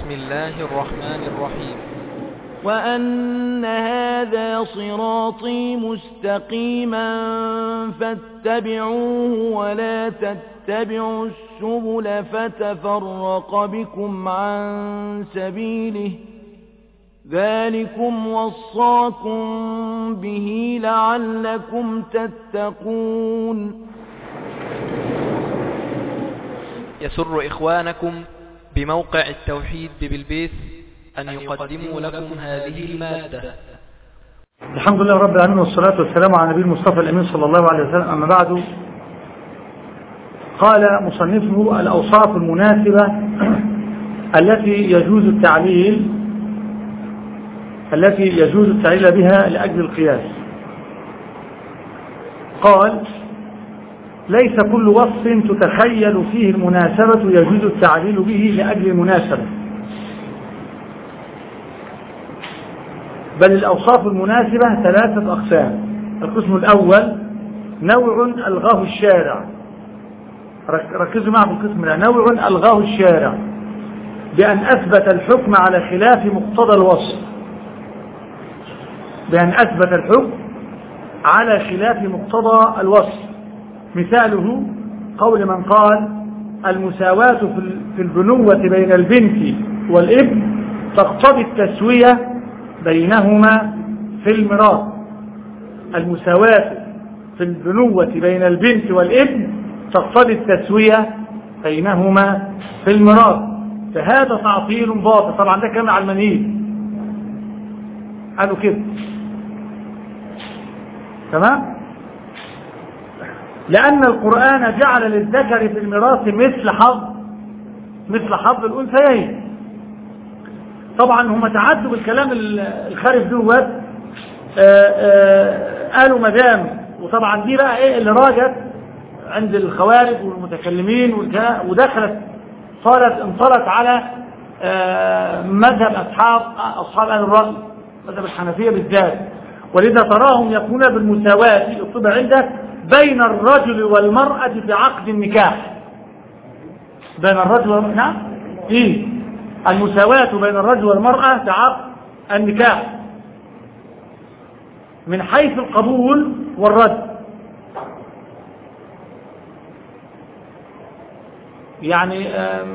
بسم الله الرحمن الرحيم وأن هذا صراطي مستقيما فاتبعوه ولا تتبعوا السبل فتفرق بكم عن سبيله ذلكم وصاكم به لعلكم تتقون يسر إخوانكم بموقع التوحيد بالبيت أن يقدموا لكم هذه المادة الحمد لله رب العالمين والصلاة والسلام على نبي المصطفى الأمين صلى الله عليه وسلم أما بعد قال مصنفه الأوصاف المناسبة التي يجوز التعليل التي يجوز التعليل بها لأجل القياس قال ليس كل وصف تتخيل فيه المناسبة يجوز التعليل به لأجل المناسبة بل الأوصاف المناسبة ثلاثة أقسام القسم الأول نوع ألغاه الشارع ركزوا معي في القسم الأول نوع ألغاه الشارع بأن أثبت الحكم على خلاف مقتضى الوصف بأن أثبت الحكم على خلاف مقتضى الوصف مثاله قول من قال المساواة في البنوة بين البنت والابن تقتضي التسوية بينهما في الميراث المساواة في البنوة بين البنت والابن تقتضي التسوية بينهما في الميراث فهذا تعطيل باطل طبعا ده كلام علمانيين قالوا كده تمام لأن القرآن جعل للذكر في الميراث مثل حظ مثل حظ الأنثيين طبعا هم تعدوا بالكلام الخارج دوت قالوا مدام وطبعا دي بقى ايه اللي راجت عند الخوارج والمتكلمين ودخلت صارت انطلت على مذهب اصحاب اصحاب اهل الراي مذهب الحنفيه بالذات ولذا تراهم يكون بالمساواه في الطب عندك بين الرجل والمراه في عقد النكاح بين الرجل والمرأة نعم ايه المساواة بين الرجل والمرأة في عقد النكاح من حيث القبول والرد يعني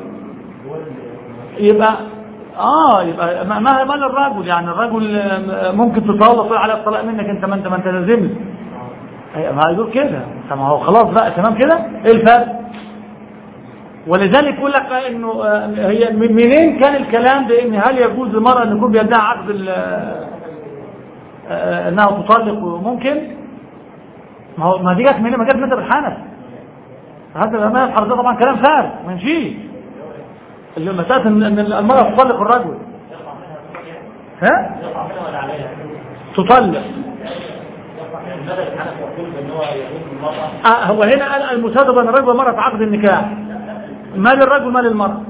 يبقى اه يبقى ما ما الرجل يعني الرجل ممكن تطلق على الطلاق منك انت ما انت ما انت لازم ما يقول كده ما هو خلاص بقى تمام كده ايه الفرق ولذلك يقول لك انه هي منين كان الكلام بان هل يجوز للمراه ان يكون بيدعي عقد انها تطلق ممكن ما هو ما دي جت منين ما جت مذهب الحنف هذا ما الحرز طبعا كلام فارغ ما يمشيش اللي مساله ان المراه تطلق الرجل ها تطلق آه هو هنا قال المساعده بين الرجل والمراه في عقد النكاح ما للرجل ما للمرأة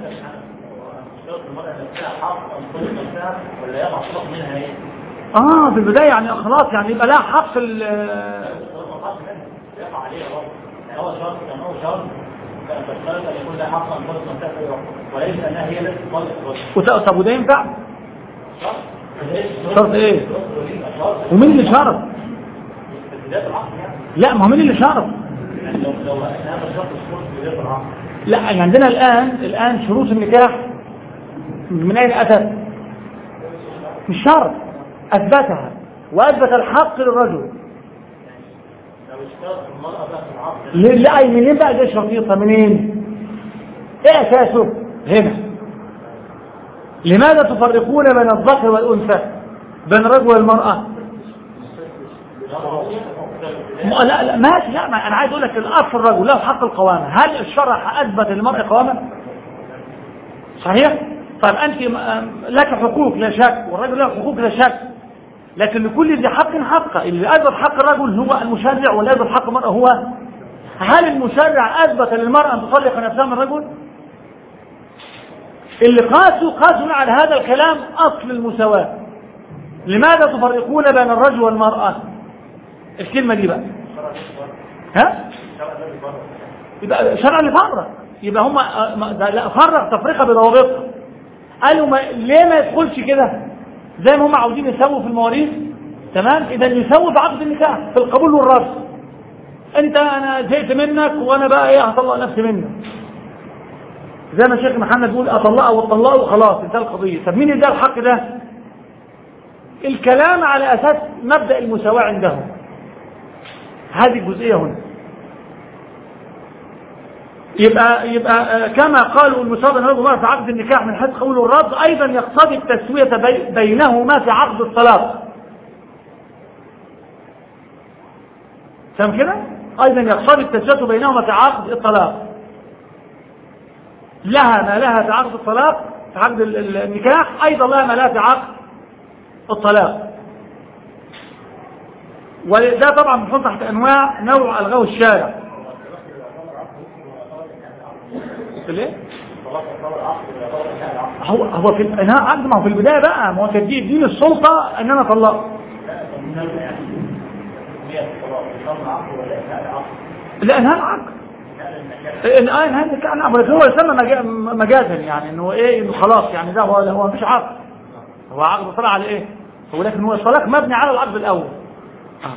اه في البداية يعني خلاص يعني يبقى لها حق ال طب وده ينفع؟ شرط ايه؟ ومين اللي شرط؟ لا ما هو مين اللي شرط؟ لا يعني عندنا الآن الآن شروط النكاح من أين أتت مش شرط أثبتها وأثبت الحق للرجل لا أي منين بقى ده شرطيتها منين ايه أساسه هنا لماذا تفرقون بين الذكر والأنثى بين الرجل والمرأة لا لا ماشي لا ما انا عايز اقول لك الاصل الرجل له حق القوامه هل الشرع اثبت للمرء قوامه صحيح طيب انت لك حقوق لا شك والرجل له حقوق لا شك لكن لكل ذي حق حقه اللي اثبت حق الرجل هو المشرع واللي اثبت حق المراه هو هل المشرع اثبت للمراه ان تطلق نفسها من الرجل اللي قاسوا قاسوا على هذا الكلام اصل المساواه لماذا تفرقون بين الرجل والمراه الكلمة دي بقى ها يبقى شرع اللي فرق يبقى هم لا فرق تفرقة بضوابطها قالوا ما ليه ما يدخلش كده زي ما هم عاوزين يسووا في المواريث تمام اذا يسووا في عقد النكاح في القبول والرفض انت انا زهقت منك وانا بقى ايه هطلق نفسي منك زي ما الشيخ محمد بيقول اطلقه واطلقه وخلاص انتهى القضيه طب مين ادى الحق ده الكلام على اساس مبدا المساواه عندهم هذه الجزئيه هنا يبقى يبقى كما قالوا المساواة بين الله في عقد النكاح من حيث قول الرد ايضا يقتضي التسويه بي بينهما في عقد الطلاق فهم كده ايضا يقتضي التسويه بينهما في عقد الطلاق لها ما لها في عقد الطلاق في عقد النكاح ايضا لها ما لها في عقد الطلاق وده طبعا بنحط تحت انواع نوع الغاء الشارع ليه؟ هو هو في الانهاء عقد ما هو في البدايه بقى ما هو تدين دين السلطه ان انا اطلقه لا انهاء العقد ان اه انهاء النكاح نعم ولكن هو يسمى مجازا يعني انه ايه انه خلاص يعني ده هو هو مفيش عقد هو عقد طلع على ايه ولكن هو الطلاق مبني على العقد الاول آه.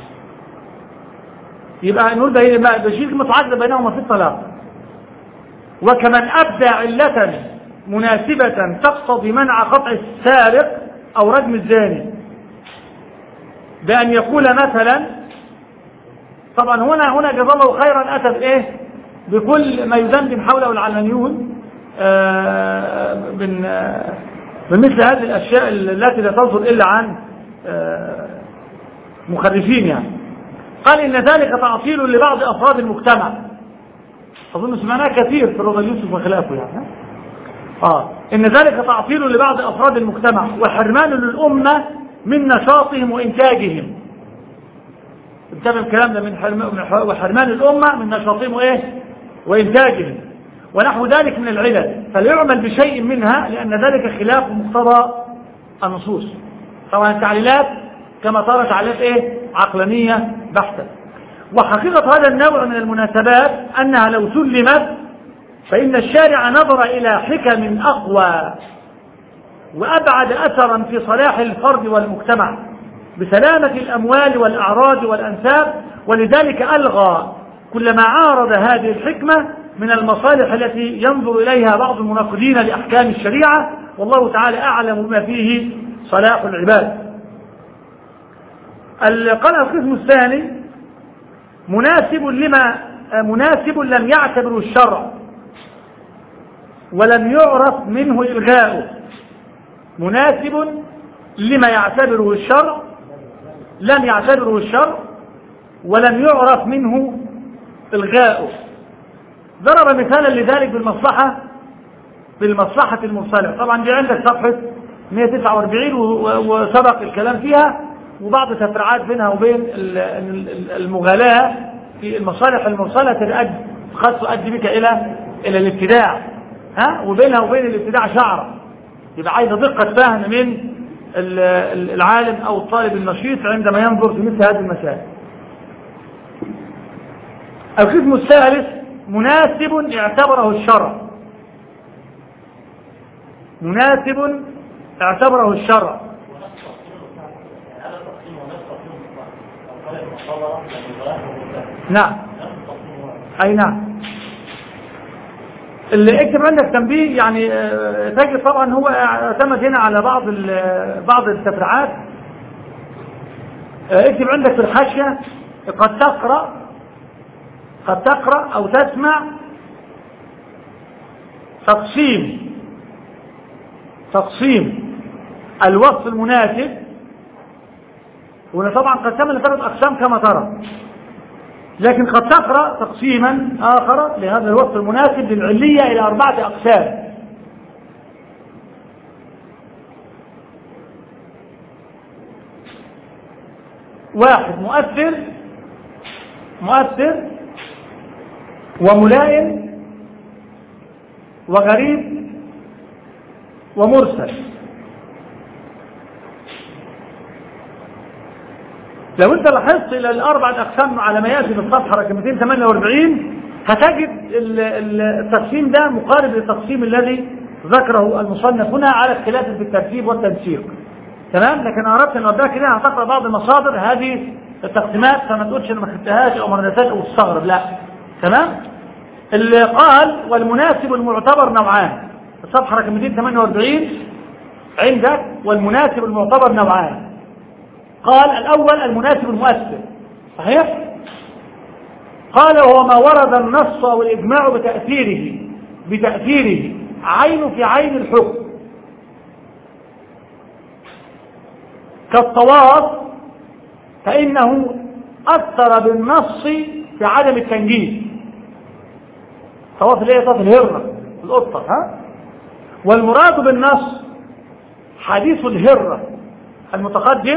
يبقى نقول ده بشيل كلمه عقد بينهما في الطلاق وكمن ابدى عله مناسبه تقتضي منع قطع السارق او رجم الزاني بان يقول مثلا طبعا هنا هنا جزا الله خيرا اتى بايه بكل ما يدندن حوله العلمانيون آه من آه من مثل هذه الاشياء التي لا تصدر الا عن آه مخرفين يعني قال ان ذلك تعطيل لبعض افراد المجتمع اظن سمعناها كثير في رضا يوسف وخلافه يعني اه ان ذلك تعطيل لبعض افراد المجتمع وحرمان للامه من نشاطهم وانتاجهم انتبه الكلام ده من وحرمان الامه من نشاطهم وايه وانتاجهم ونحو ذلك من العلل فليعمل بشيء منها لان ذلك خلاف مقتضى النصوص طبعا التعليلات كما ترى تعليلات ايه عقلانيه بحته وحقيقة هذا النوع من المناسبات أنها لو سلمت فإن الشارع نظر إلى حكم أقوى وأبعد أثرا في صلاح الفرد والمجتمع بسلامة الأموال والأعراض والأنساب ولذلك ألغى كل ما عارض هذه الحكمة من المصالح التي ينظر إليها بعض المناقضين لأحكام الشريعة والله تعالى أعلم بما فيه صلاح العباد قال القسم الثاني مناسب لما مناسب لم يعتبره الشرع ولم يعرف منه إلغاؤه مناسب لما يعتبره الشرع لم يعتبره الشرع ولم يعرف منه إلغاؤه ضرب مثالا لذلك بالمصلحة بالمصلحة المرسلة طبعا دي عندك صفحة 149 وسبق الكلام فيها وبعض تفرعات بينها وبين المغالاة في المصالح المرسلة تؤدي قد تؤدي بك إلى إلى الابتداع ها وبينها وبين الابتداع شعرة يبقى عايزة دقة فهم من العالم أو الطالب النشيط عندما ينظر في مثل هذه المسائل القسم الثالث مناسب اعتبره الشرع مناسب اعتبره الشرع نعم اي نعم اللي اكتب عندك تنبيه يعني تجد طبعا هو اعتمد هنا على بعض بعض التفريعات اكتب عندك في الحاشية قد تقرأ قد تقرأ او تسمع تقسيم تقسيم الوصف المناسب وهنا طبعا قسم لثلاث أقسام كما ترى لكن قد تقرأ تقسيما آخر لهذا الوصف المناسب للعلية إلى أربعة أقسام واحد مؤثر مؤثر وملائم وغريب ومرسل لو انت لاحظت الى الاربع اقسام على ما ياتي في الصفحه رقم 248 هتجد التقسيم ده مقارب للتقسيم الذي ذكره المصنف هنا على اختلاف في الترتيب والتنسيق تمام لكن اردت ان اوديك كده هتقرا بعض المصادر هذه التقسيمات فما تقولش انا ما خدتهاش او ما ردتهاش او تستغرب لا تمام اللي قال والمناسب المعتبر نوعان الصفحه رقم 248 عندك والمناسب المعتبر نوعان قال الاول المناسب المؤثر صحيح قال وهو ما ورد النص او الاجماع بتاثيره بتاثيره عين في عين الحكم كالطواف فإنه أثر بالنص في عدم التنجيز طواف اللي هي طواف الهرة القطة ها والمراد بالنص حديث الهرة المتقدم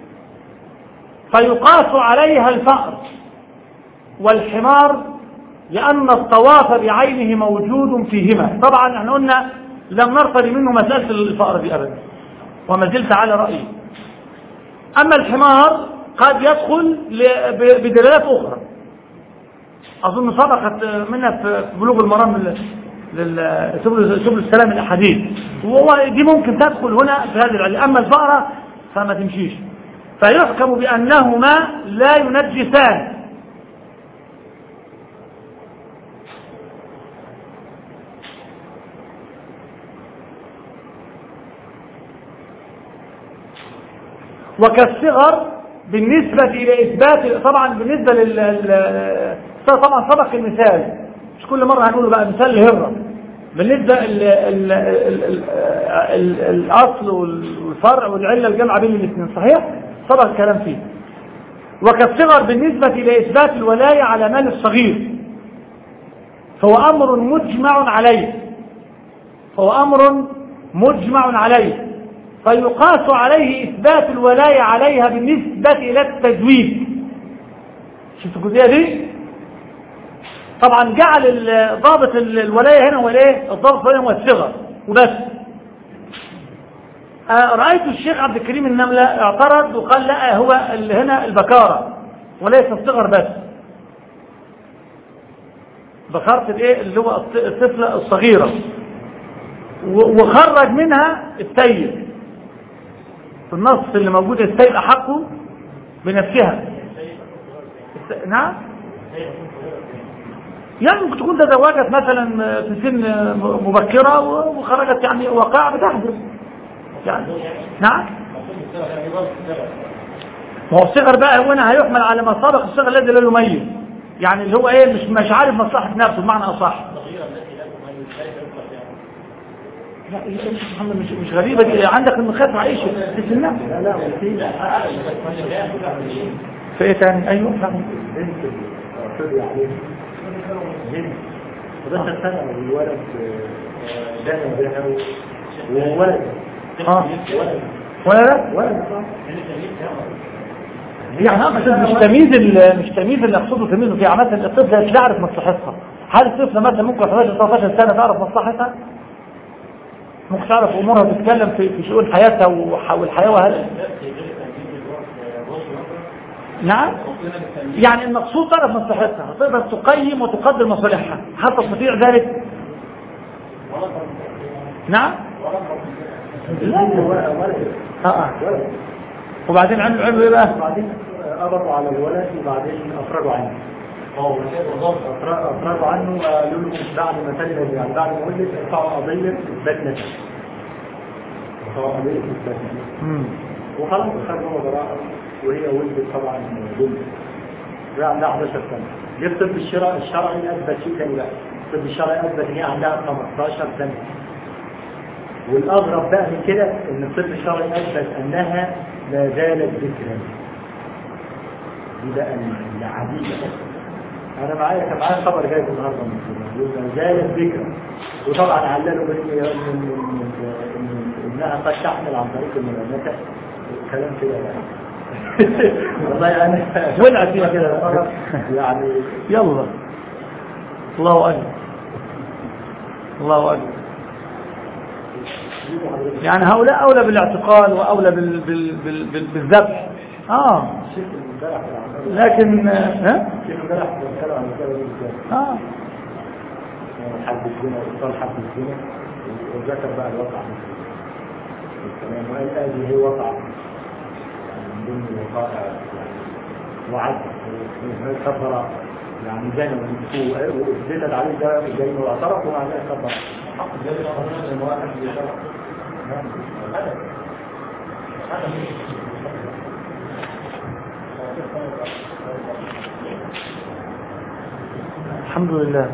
فيقاس عليها الفأر والحمار لأن الطواف بعينه موجود فيهما طبعا احنا قلنا لم نرتضي منه مسألة الفأر دي أبدا وما زلت على رأيي أما الحمار قد يدخل بدلالات أخرى أظن سبقت منها في بلوغ المرام سبل سبل السلام الأحاديث دي ممكن تدخل هنا في هذه العلة أما الفأرة فما تمشيش فيحكم بأنهما لا ينجسان وكالصغر بالنسبة إلى إثبات طبعا بالنسبة لل طبعا سبق المثال مش كل مرة هنقوله بقى مثال الهرة بالنسبة ال ال ال ال الأصل والفرع والعلة الجامعة بين الاثنين صحيح؟ سبق الكلام فيه وكالصغر بالنسبة إلى إثبات الولاية على مال الصغير فهو أمر مجمع عليه فهو أمر مجمع عليه فيقاس عليه إثبات الولاية عليها بالنسبة إلى التزويد شفت الجزئية دي طبعا جعل ضابط الولاية هنا هو الايه الضابط الولاية هو الصغر وبس آه رأيت الشيخ عبد الكريم النملة اعترض وقال لا هو هنا البكارة وليس الصغر بس بكارة الايه اللي هو الطفلة الصغيرة وخرج منها السيد في النص اللي موجود السيد أحقه بنفسها نعم يعني ممكن تكون تزوجت مثلا في سن مبكرة وخرجت يعني وقاع بتحدث يعني نعم ما هو الصغر بقى هنا هيحمل على ما سبق الصغر الذي لا يميز يعني اللي هو ايه مش مش عارف مصلحة نفسه بمعنى اصح لا محمد مش مش غريبة دي عندك المخاف عايشة في سنة لا لا في ايه تاني ايوه نعم بس سنة والولد دانا بها وولد اه ولا ولد يعني اقصد مش تمييز ال- مش تمييز اللي اقصده تمييزه في يعني مثلا الطفله لا تعرف مصلحتها هل الطفله مثلا ممكن 11 13 سنه تعرف مصلحتها ممكن تعرف امورها وتتكلم في في شؤون حياتها وح- والحياه وهل نعم يعني المقصود تعرف مصلحتها تقدر تقيم وتقدر مصالحها هل تستطيع ذلك نعم لا اه اه وبعدين عملوا عملوا ايه بقى وبعدين قبضوا على الولد وبعدين افرجوا عنه أفر- افرجوا عنه وقالوا له بعد ما سلم يعني بعد ما ولد ارفعوا قضيه اثبات نفس ارفعوا قضيه اثبات نفس مم. وخلاص خرجوا براءه وهي ولدت طبعا بنت هي عندها 11 سنه جه الطب الشرعي الشرعي اثبت شيء ثاني بقى الطب الشرعي اثبت ان هي عندها 15 سنه والاغرب بقى من كده ان الطب الشرعي اثبت انها لا زالت ذكرا دي بقى العجيبه انا معايا كان معايا خبر جاي النهارده من كده يقول لا زالت ذكرا وطبعا عللوا بان إن- إن- إن- انها قد تحمل عن طريق الملامسه كلام كده بقى والله انا ولعت فيها كده بقى. يعني يلا الله أكبر الله أكبر يعني هؤلاء أولى بالاعتقال وأولى بال بال بال بال بالذبح آه الشيخ امبارح لكن ها الشيخ امبارح بيتكلم عن الكلام ده آه حد الزنا ايصال حد الزنا وذكر بقى الواقع الكلام وقال هذه هي واقع يعني من ضمن الوقائع يعني وعد كبر يعني زي ما بنقول وزدت عليه ده زي ما اعترف ومع ذلك كبر حق ذلك ان واحد يشرح الحمد لله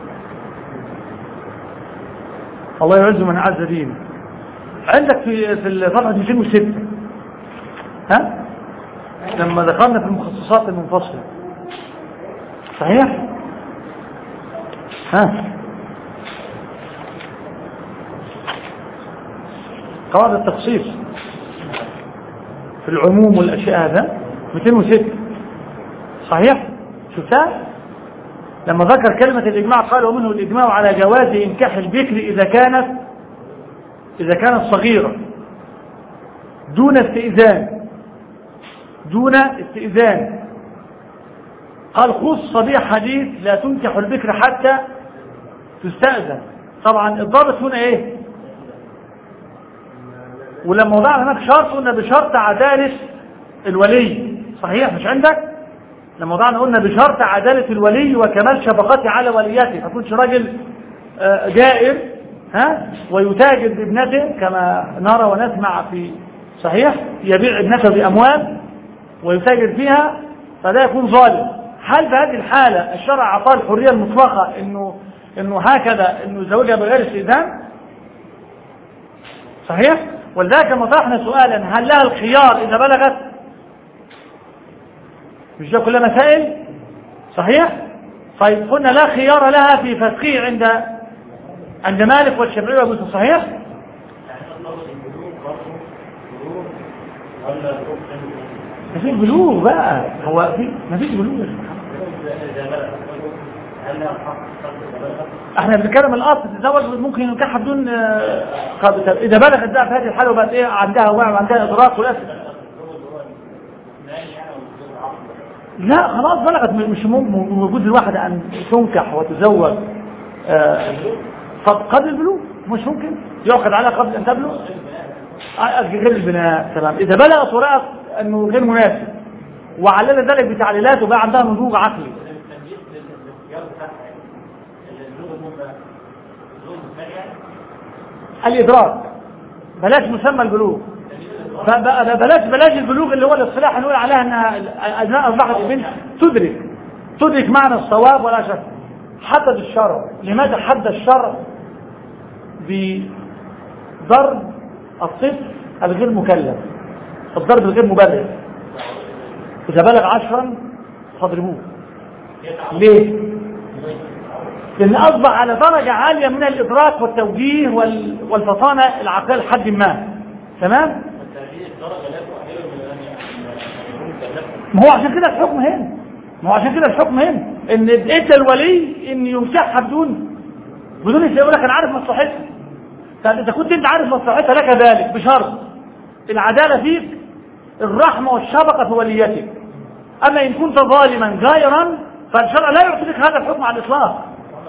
الله يعز من عز دينه عندك في في الصفحه 206 ها لما ذكرنا في المخصصات المنفصله صحيح ها قواعد التخصيص في العموم والاشياء هذا 206 صحيح شفتها لما ذكر كلمة الإجماع قال ومنه الإجماع على جواز إنكاح البكر إذا كانت إذا كانت صغيرة دون استئذان دون استئذان قال خص به حديث لا تنكح البكر حتى تستأذن طبعا الضابط هنا ايه ولما وضعنا هناك شرط قلنا بشرط عدالة الولي صحيح مش عندك لما وضعنا قلنا بشرط عدالة الولي وكمال شفقته على وليته ما تكونش راجل آه، جائر ها ويتاجر بابنته كما نرى ونسمع في صحيح يبيع ابنته بأموال ويتاجر فيها فلا يكون ظالم هل في هذه الحالة الشرع أعطاه الحرية المطلقة إنه إنه هكذا إنه يزوجها بغير استئذان صحيح ولذلك لما طرحنا سؤالا هل لها الخيار إذا بلغت مش ده كلها مسائل صحيح طيب قلنا لا خيار لها في فسخه عند عند مالك والشافعي وابو يوسف صحيح مفيش بلوغ بقى هو في مفيش بلوغ يا سبحان احنا بنتكلم الاصل تتزوج ممكن ينكحها بدون آه، قبل اذا بلغت بقى في هذه الحاله وبقت ايه عندها وعي وعندها ادراك ولسه لا خلاص بلغت مش مم- موجود الواحدة أن تنكح وتزوج آه، طب قبل البلوغ مش ممكن يعقد عليها قبل أن تبلغ آه، غير البناء تمام إذا بلغت ورأت أنه غير مناسب وعلل ذلك بتعليلات وبقى عندها نضوج عقلي الإدراك بلاش مسمى البلوغ فبقى بلاش بلاش البلوغ اللي هو الاصطلاح نقول عليها انها انها اصبحت البنت تدرك تدرك معنى الصواب ولا شك حدد الشرع لماذا حدد الشرع بضرب الطفل الغير مكلف الضرب الغير مبرر اذا بلغ عشرا فاضربوه ليه لان اصبح على درجة عالية من الادراك والتوجيه وال- والفطانة العقلية لحد ما تمام ما هو عشان كده الحكم هنا ما هو عشان كده الحكم هنا ان انت الولي ان ينكحها بدون بدون انت يقول لك انا عارف مصلحتها طب اذا كنت انت عارف مصلحتها لك ذلك بشرط العداله فيك الرحمه والشفقه في وليتك اما ان كنت ظالما جائرا فالشرع لا يعطي لك هذا الحكم على الاطلاق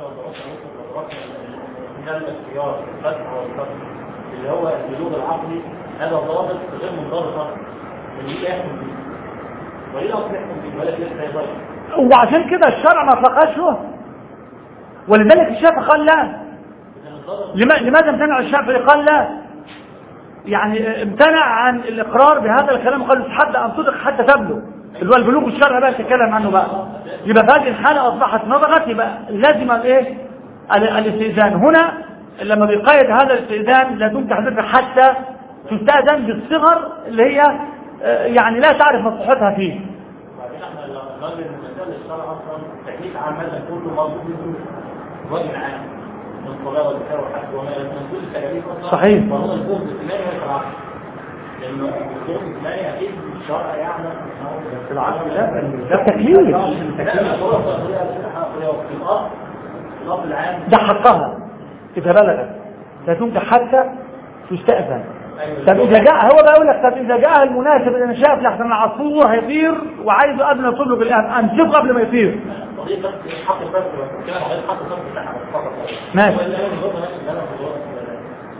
ده الاختيار الفتح والفتح اللي هو البلوغ العقلي هذا ضابط غير منضبط اصلا اللي يحكم فيه وليه اصلا يحكم فيه ولا لسه يضيع وعشان كده الشرع ما اطلقهاش له ولذلك الشافعي قال لا لما- لماذا امتنع الشافعي قال لا يعني امتنع عن الاقرار بهذا الكلام قال حتى ان تدرك حتى تبلغ اللي هو البلوغ الشرعي بقى تتكلم عنه بقى يبقى في هذه الحاله اصبحت نضغت يبقى لازم الايه ال- الاستئذان هنا لما بيقيد هذا الاستئذان لا تنكح ذكر حتى تستأذن بالصغر اللي هي آه، يعني لا تعرف مصلحتها فيه وبعدين احنا الراجل المثال الشرع اصلا تكليف عام هذا كله موجود في وجه عام من الصلاه والزكاه والحج وما الى من كل التكاليف اصلا صحيح. وهو الجهد الثمانية ليس العقل لانه الجهد الثمانية اكيد الشرع يعلم العقل لا التكليف لا هو في الاصل في الاصل العام ده حقها إذا بلغت لا تنكح حتى تستأذن طب إذا جاء هو بقى يقول لك طب إذا جاء المناسب أنا شايف لحسن العصفور هيطير وعايزه قبل ما يطلق الآن أمسكه قبل ما يطير قضيه بس حق الفرد كده غير حق الفرد بتاعها فقط ماشي. ولا يوم الظهر نفس اللي انا في الظهر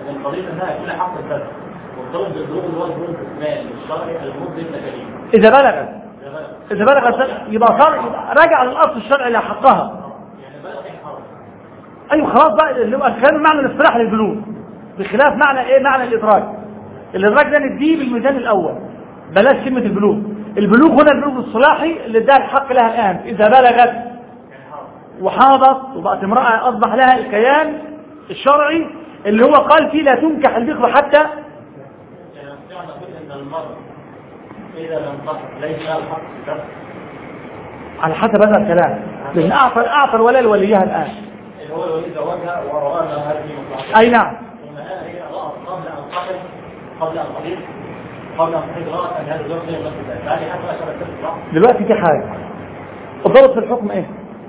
لكن قضيه انها يكون حق الفرد مرتبط بالظروف اللي هو الظروف الاسلام الشرعي المد التكاليف اذا بلغت اذا بلغت يبقى صار يبقى راجع للاصل الشرعي لحقها يعني بقى في حرج ايوه خلاص بقى اللي هو كان معنى الاصطلاح للبلوغ بخلاف معنى ايه معنى الادراك الادراك ده نديه بالميزان الاول بلاش كلمه البلوغ البلوغ هنا البلوغ الصلاحي اللي ده الحق لها الان اذا بلغت وحاضت وبقت امراه اصبح لها الكيان الشرعي اللي هو قال فيه لا تنكح البكر حتى يعني نستطيع ان نقول ان المرء اذا لم تصح ليس لها الحق في الفرد على حسب هذا الكلام لان اعطى اعطى الولاء لوليها الان اللي هو الولي زوجها ورأى أن هذه مصلحة اي نعم ثم الآن هي رأت قبل أن تحل قبل أن تحل قبل أن تحل رأت أن هذا الزوج غير يمثل ذلك فهذه حتى أشرت الصح دلوقتي في حاجه الضبط في الحكم ايه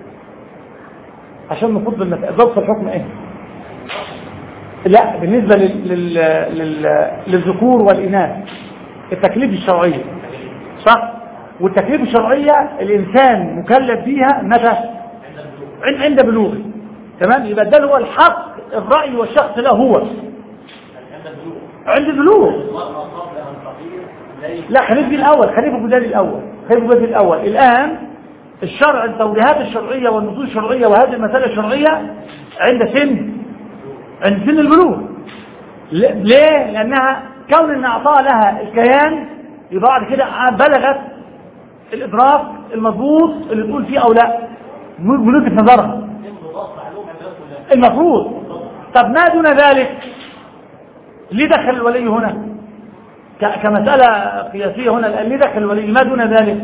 عشان نفض المسألة الضبط في الحكم ايه لا بالنسبة لل... لل... لل... للذكور والإناث التكليف الشرعية صح والتكليف الشرعية الإنسان مكلف بيها متى عند عند بلوغه تمام يبقى ده هو الحق الرأي والشخص له هو عند البلوغ عند البلوغ المرأة قبل أن تحيل ليس لا خلينا في الأول خلينا في الجدال الأول خلينا في الجدال الأول الآن الشرع التوجيهات الشرعية والنصوص الشرعية وهذه المسألة الشرعية عند سن عند سن البلوغ ل- ليه؟ لأنها كون أن أعطاها لها الكيان يبقى بعد كده بلغت الإدراك المضبوط اللي تقول فيه أو لا من وجهة نظرها انضباط معلوم عند الناس كلها المفروض طب ما دون ذلك ليه دخل الولي هنا ك- كمسألة قياسية هنا الآن ليه دخل الولي ما دون ذلك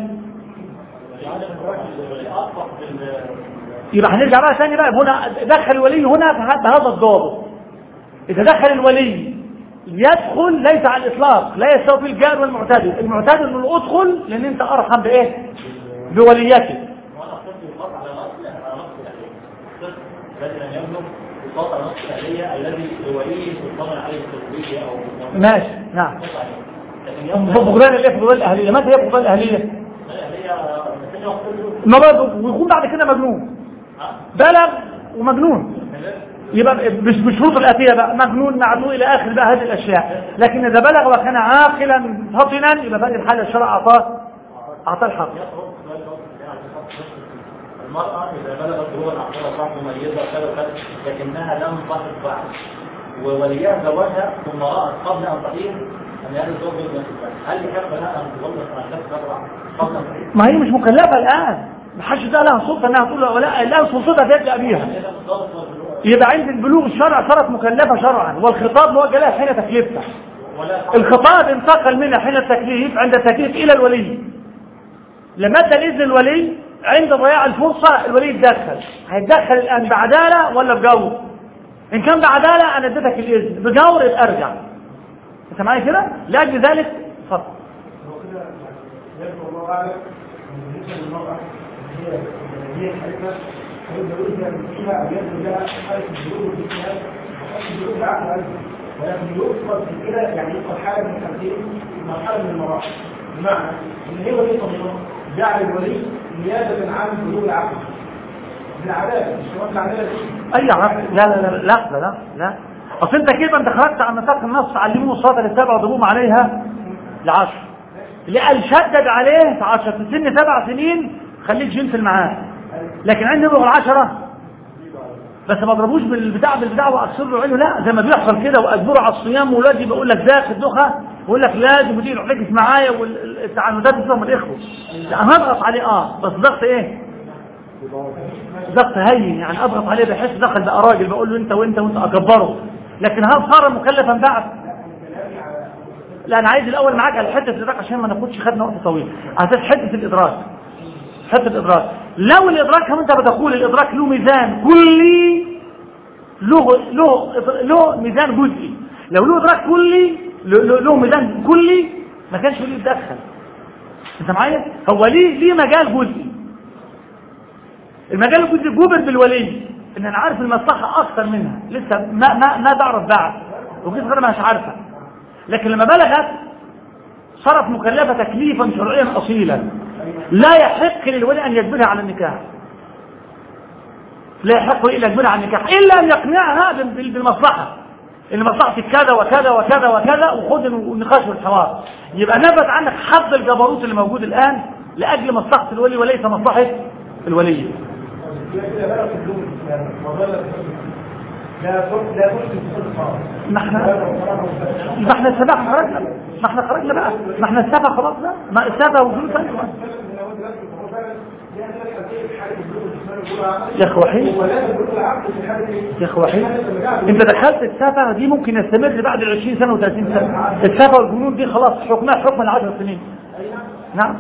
أطلق بال يبقى هنرجع بقى ثاني بقى هنا دخل الولي هنا بها- بهذا الضابط إذا دخل الولي يدخل ليس على الإطلاق لا يستوي في الجار والمعتدل المعتدل انه ادخل لأن أنت أرحم بإيه بوليته وأنا أخذت الوقت على نص على نص الأهلية الطفل الذي لم يملك الوقت على نص الأهلية الذي لوليه سلطان عليه التزويج أو ماشي نعم لكن يملك فقدان الايه فقدان الأهلية متى هي فقدان الأهلية الأهلية محتاجة وقت ما برضه ويكون بعد كده مجنون بلغ ومجنون يبقى مش بشروط الآتية بقى مجنون معدوم إلى آخر بقى هذه الأشياء لكن إذا بلغ وكان عاقلا فطنا يبقى في هذه الحالة الشرع أعطاه أعطاه الحق المرأة إذا بلغت بلوغ العقل صح مميزة كذا وكذا لكنها لم تحض بعد ووليها زوجها ثم رأت قبل أن تحيض أن هذا الزوج غير مسلم هل يحق لها أن تظل أن تتبع قبل أن تحيض؟ ما هي مش مكلفة الآن ما حدش ده لها سلطة إنها تقول له ولا لا سلطتها تبدأ بيها هذا بالضبط والبلوغ يبقى عند البلوغ الشرع صارت مكلفة شرعا والخطاب موجه لها حين تكليفها ولا الخطاب انتقل منها حين التكليف عند التكليف إلى الولي لما ادى الإذن الولي عند ضياع الفرصة الولي يتدخل هيتدخل الآن بعدالة ولا بجور إن كان بعدالة أنا اديتك الإذن بجور يبقى أرجع أنت معايا كده؟ لأجل ذلك اتفضل هو كده يبدو الله اعلم ان بالنسبه للمراه هي هي الحكمه هيبدا يقول لها فيها او يبدو لها حاله البلوغ والاجتهاد وحاله البلوغ العقل أيضا. ولكن يفقد في كده يعني يفقد حاله من الحالتين مرحله من المراحل بمعنى ان هي ولي الله جعل الولي نيابه عن بلوغ العقل بالعداله مش كمان العداله دي أي عقل لا لا لا لا لا لا, لا. أصل أنت كده أنت خرجت عن نطاق النص علموه الصلاة للسبع وضربوهم عليها لعشر اللي قال شدد عليه في عشر في سن سبع سنين خليك جنتل معاه لكن عند يبلغ العشرة بس ما اضربوش بالبتاع بالبتاع واكسر له عينه لا زي ما بيحصل كده واجبره على الصيام وولادي بقول لك ذاك الدخه ويقول لك لازم وتيجي يروح ركز معايا والتعنتات بتوع الاخوه لا انا اضغط عليه اه بس ضغط ايه؟ ضغط هين يعني اضغط عليه بحس دخل بقى راجل بقول له انت وانت وانت اكبره لكن هل صار مكلفا بعد؟ لا انا عايز الاول معاك على حته الادراك عشان ما ناخدش خدنا وقت طويل اساس حته الادراك حته الادراك لو الادراك كما انت بتقول الادراك له ميزان كلي له له له ميزان جزئي لو له ادراك كلي له- له له ميزان كلي ما كانش ليه يتدخل انت معايا هو ليه ليه مجال جزئي المجال الجزئي جبر بالولي ان انا عارف المصلحه اكثر منها لسه ما ما ما بعرف بعد وكيف غير مش عارفه لكن لما بلغت صارت مكلفة تكليفا شرعيا أصيلا لا يحق للولي أن يجبرها على النكاح لا يحق إلا يجبرها على النكاح إلا أن يقنعها بال- بال- بالمصلحة ان مصلحتي كذا وكذا وكذا وكذا وخد النقاش والحوار يبقى نبت عنك حظ الجبروت اللي موجود الان لاجل مصلحه الولي وليس مصلحه الولي ما احنا ما احنا السبع خرجنا ما احنا خرجنا بقى ما احنا السبع خلاص بقى ما السبع وجود ثاني يا اخي وحيد يا اخي وحيد انت دخلت السفه دي ممكن يستمر بعد ال 20 سنه و30 سنه السفه والجنود دي خلاص حكمها حكم ال 10 سنين نعم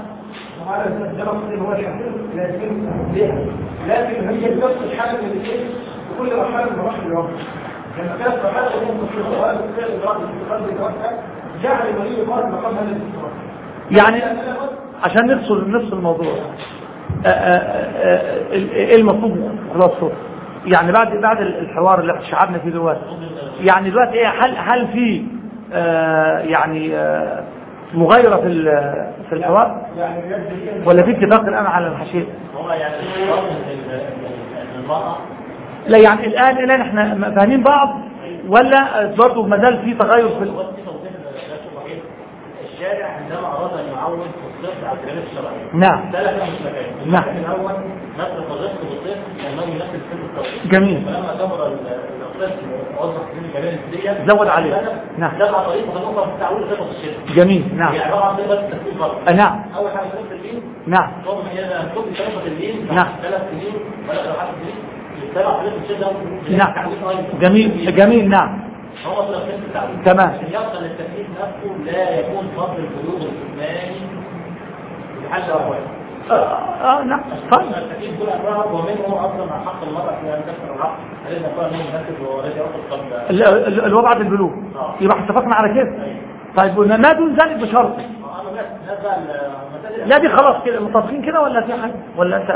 لكن هي نفس الحاله اللي في كل مرحله من مراحل العمر لما كانت مرحله العمر في الوقت الثاني الرابع في قلب الوقت جعل ولي الامر مقام هذا الاستقرار يعني عشان نفصل نفصل الموضوع آه، آه، آه، ايه المطلوب خلاصه يعني بعد بعد الحوار اللي شعبنا فيه دلوقتي يعني دلوقتي ايه هل هل في آه، يعني آه، مغايره في ال- في الحوار ولا في اتفاق الان على الحشيش هو يعني فرض ان ال- ان المرأة لا يعني الان الان احنا فاهمين بعض ولا برضه ما زال في تغير في ال- هو الصفة وصفة لا صحيح الشارع عندما أراد أن يعود الطفل على الكلام الشرعي نعم ثلاث مش مكان نعم. المكان الأول نفس الرزق بالطفل لأنه يمثل سن التوحيد جميل فلما كبر ال- الطفل ووضح سن الجلال النسبية زود عليه. نعم. ده على طريقة النقطة في التعويل خطة الشرك جميل نعم يعني عبارة عن طريقة التفكير آه، فقط نعم أول حاجة طريقة اللين نعم ثم هي كتب طريقة اللين نعم. ثلاث سنين ولا لو حد سنين يتبع طريقة الشرك ده نعم تعويل أيضا. جميل جميل نعم هو طريقتين في التعويل تمام. عشان يبقى للتكليف نفسه لا يكون فضل البلوغ الإيماني في حال الأحوال آه, اه نعم طيب التكليف كل أنواعه ومنه أصلا عن حق المرأة في أن تكسر العقل هل إذا كان منه مناسب ورجع يأخذ قبل ال- ال- الوضع البلوغ آه. يبقى احنا اتفقنا على كده طيب قلنا ما دون ذلك بشرط أما الناس الناس بقى المسائل لا دي خلاص كده متفقين كده ولا في حاجه ولا انت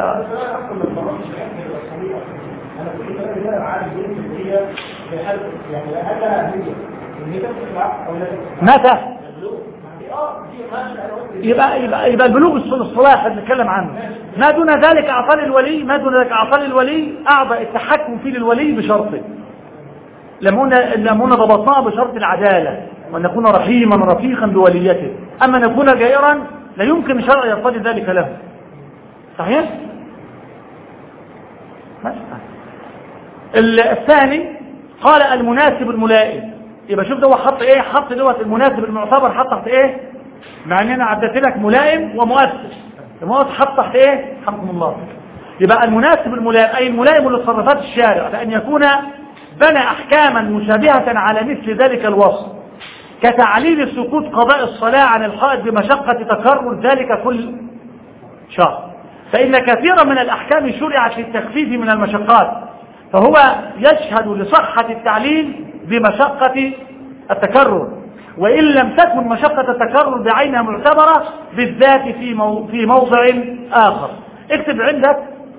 انا كنت فاكر ده عارف ايه اللي هي في حال يعني هل لها اهميه ان هي تمسك العقل او لا تمسك متى اه دي ماشي أنا قلت يبقى يبقى يبقى البلوغ الص- الصلاح اللي بنتكلم عنه ما دون ذلك اعطى للولي ما دون ذلك اعطى للولي اعطى التحكم فيه للولي بشرطه لما قلنا لما قلنا ضبطناها بشرط العداله وان نكون رحيما رفيقا بوليته اما نكون جائرا لا يمكن شرع يرتضي ذلك له صحيح ماشي. ال- الثاني قال المناسب الملائم يبقى شوف ده هو حط ايه حط دوت المناسب المعتبر حط تحت ايه مع ان انا عدت لك ملائم ومؤثر المؤثر حط تحت ايه حمكم الله يبقى المناسب الملائم اي الملائم لتصرفات الشارع بان يكون بنى احكاما مشابهه على مثل ذلك الوصف كتعليل سقوط قضاء الصلاه عن الحائط بمشقه تكرر ذلك كل شهر فإن كثيرا من الأحكام شرعت للتخفيف من المشقات فهو يشهد لصحة التعليل بمشقة التكرر وإن لم تكن مشقة التكرر بعينها معتبرة بالذات في مو في موضع آخر اكتب عندك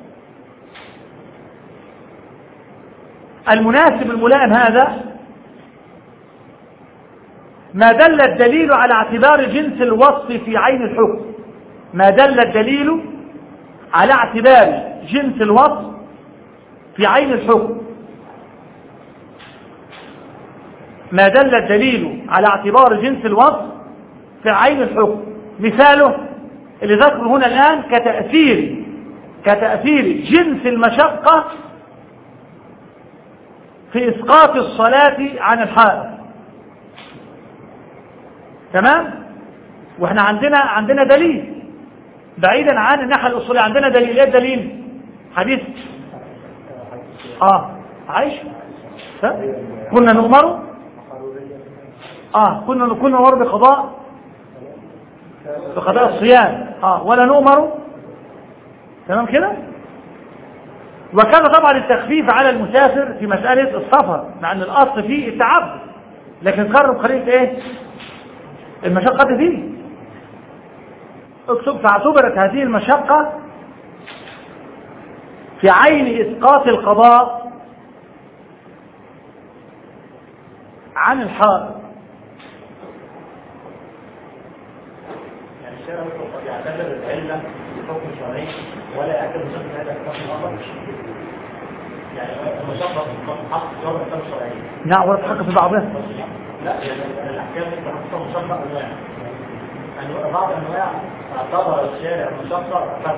المناسب الملائم هذا ما دل الدليل على اعتبار جنس الوصف في عين الحكم ما دل الدليل على اعتبار جنس الوصف في عين الحكم ما دل الدليل على اعتبار جنس الوصف في عين الحكم مثاله اللي ذكره هنا الآن كتأثير كتأثير جنس المشقة في إسقاط الصلاة عن الحائط تمام واحنا عندنا عندنا دليل بعيدا عن الناحية الأصولية عندنا دليل ايه الدليل حديث اه عايش ها؟ كنا نؤمر اه كنا كنا نؤمر بقضاء بقضاء الصيام اه ولا نؤمر تمام كده وكان طبعا التخفيف على المسافر في مسألة السفر مع ان الاصل فيه التعبد لكن قرب قريب ايه المشقة فيه اكتب فاعتبرت هذه المشقة في عين إسقاط القضاء عن الحائط يعني الشارع قد يعتبر العلة بحكم شرعي ولا يعتبر مشقة هذا الحكم الآخر يعني المشقة في حق شرع الحكم الشرعي نعم ولا تحقق في بعضها لا يعني الاحكام دي بتحصل مشقه انواع يعني بعض الانواع اعتبر الشارع مشقه فسد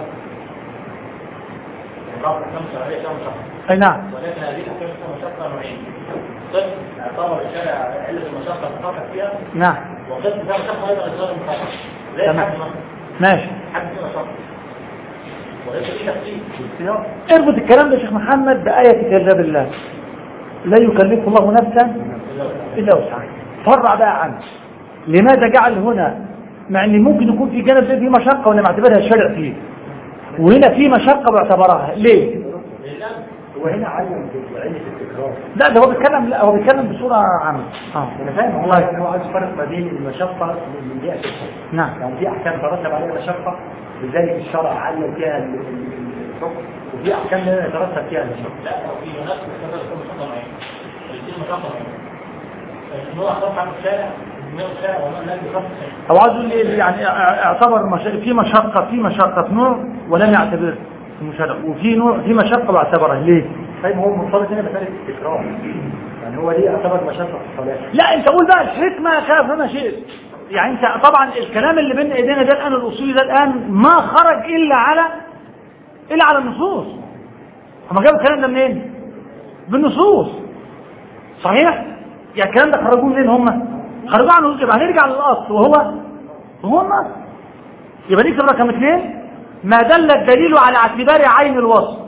يعني بعض الاحكام الشرعيه فيها مشقه اي نعم ولكن هذه الاحكام فيها مشقه نوعين قسم اعتبر الشارع علة المشقه تحقق فيها نعم وقسم فيها مشقه ايضا غير المشقه زي تمام. الحج مثلا ماشي حج فيه مشقه وليس فيه تفصيل اربط الكلام ده يا شيخ محمد بآية كتاب الله لا يكلف الله نفسا إلا وسعها فرع بقى عنه لماذا جعل هنا مع ان ممكن يكون في جانب فيه مشقة وانا معتبرها الشرع فيه وهنا في مشقة باعتبرها ليه هو هنا علم بعلة التكرار لا ده هو بيتكلم لا هو بيتكلم بصورة عامة اه انا فاهم هو يعني هو عايز يفرق ما بين المشقه من جهه الحكم نعم يعني في احكام ترتب عليها مشقه لذلك الشرع علم فيها ال- ال- الحكم وفي احكام لا يترتب فيها المشقه لا أو في نفس الكتاب يكون مشقه نوعين الاثنين مشقه نوعين النوع خاص عن الشارع النوع الشارع وما لا يخص الشارع او عايز يقول لي يعني اعتبر مش... في مشقة في مشقة في نوع ولم يعتبر المشرع وفي نوع في مشقة واعتبرها ليه طيب هو مرتبط هنا بمساله التكرار يعني هو ليه يعتبر مشقه في الصلاه لا انت قول بقى الحكمة كيف ما شئت يعني انت طبعا الكلام اللي بين ايدينا ده الان الاصولي ده الان ما خرج الا على الا على النصوص هم جابوا الكلام ده منين بالنصوص صحيح يعني الكلام ده خرجوه منين هم خرجوه عن النصوص يبقى هنرجع للاصل وهو وهو النص يبقى نكتب رقم اثنين ما دل الدليل على اعتبار عين الوصف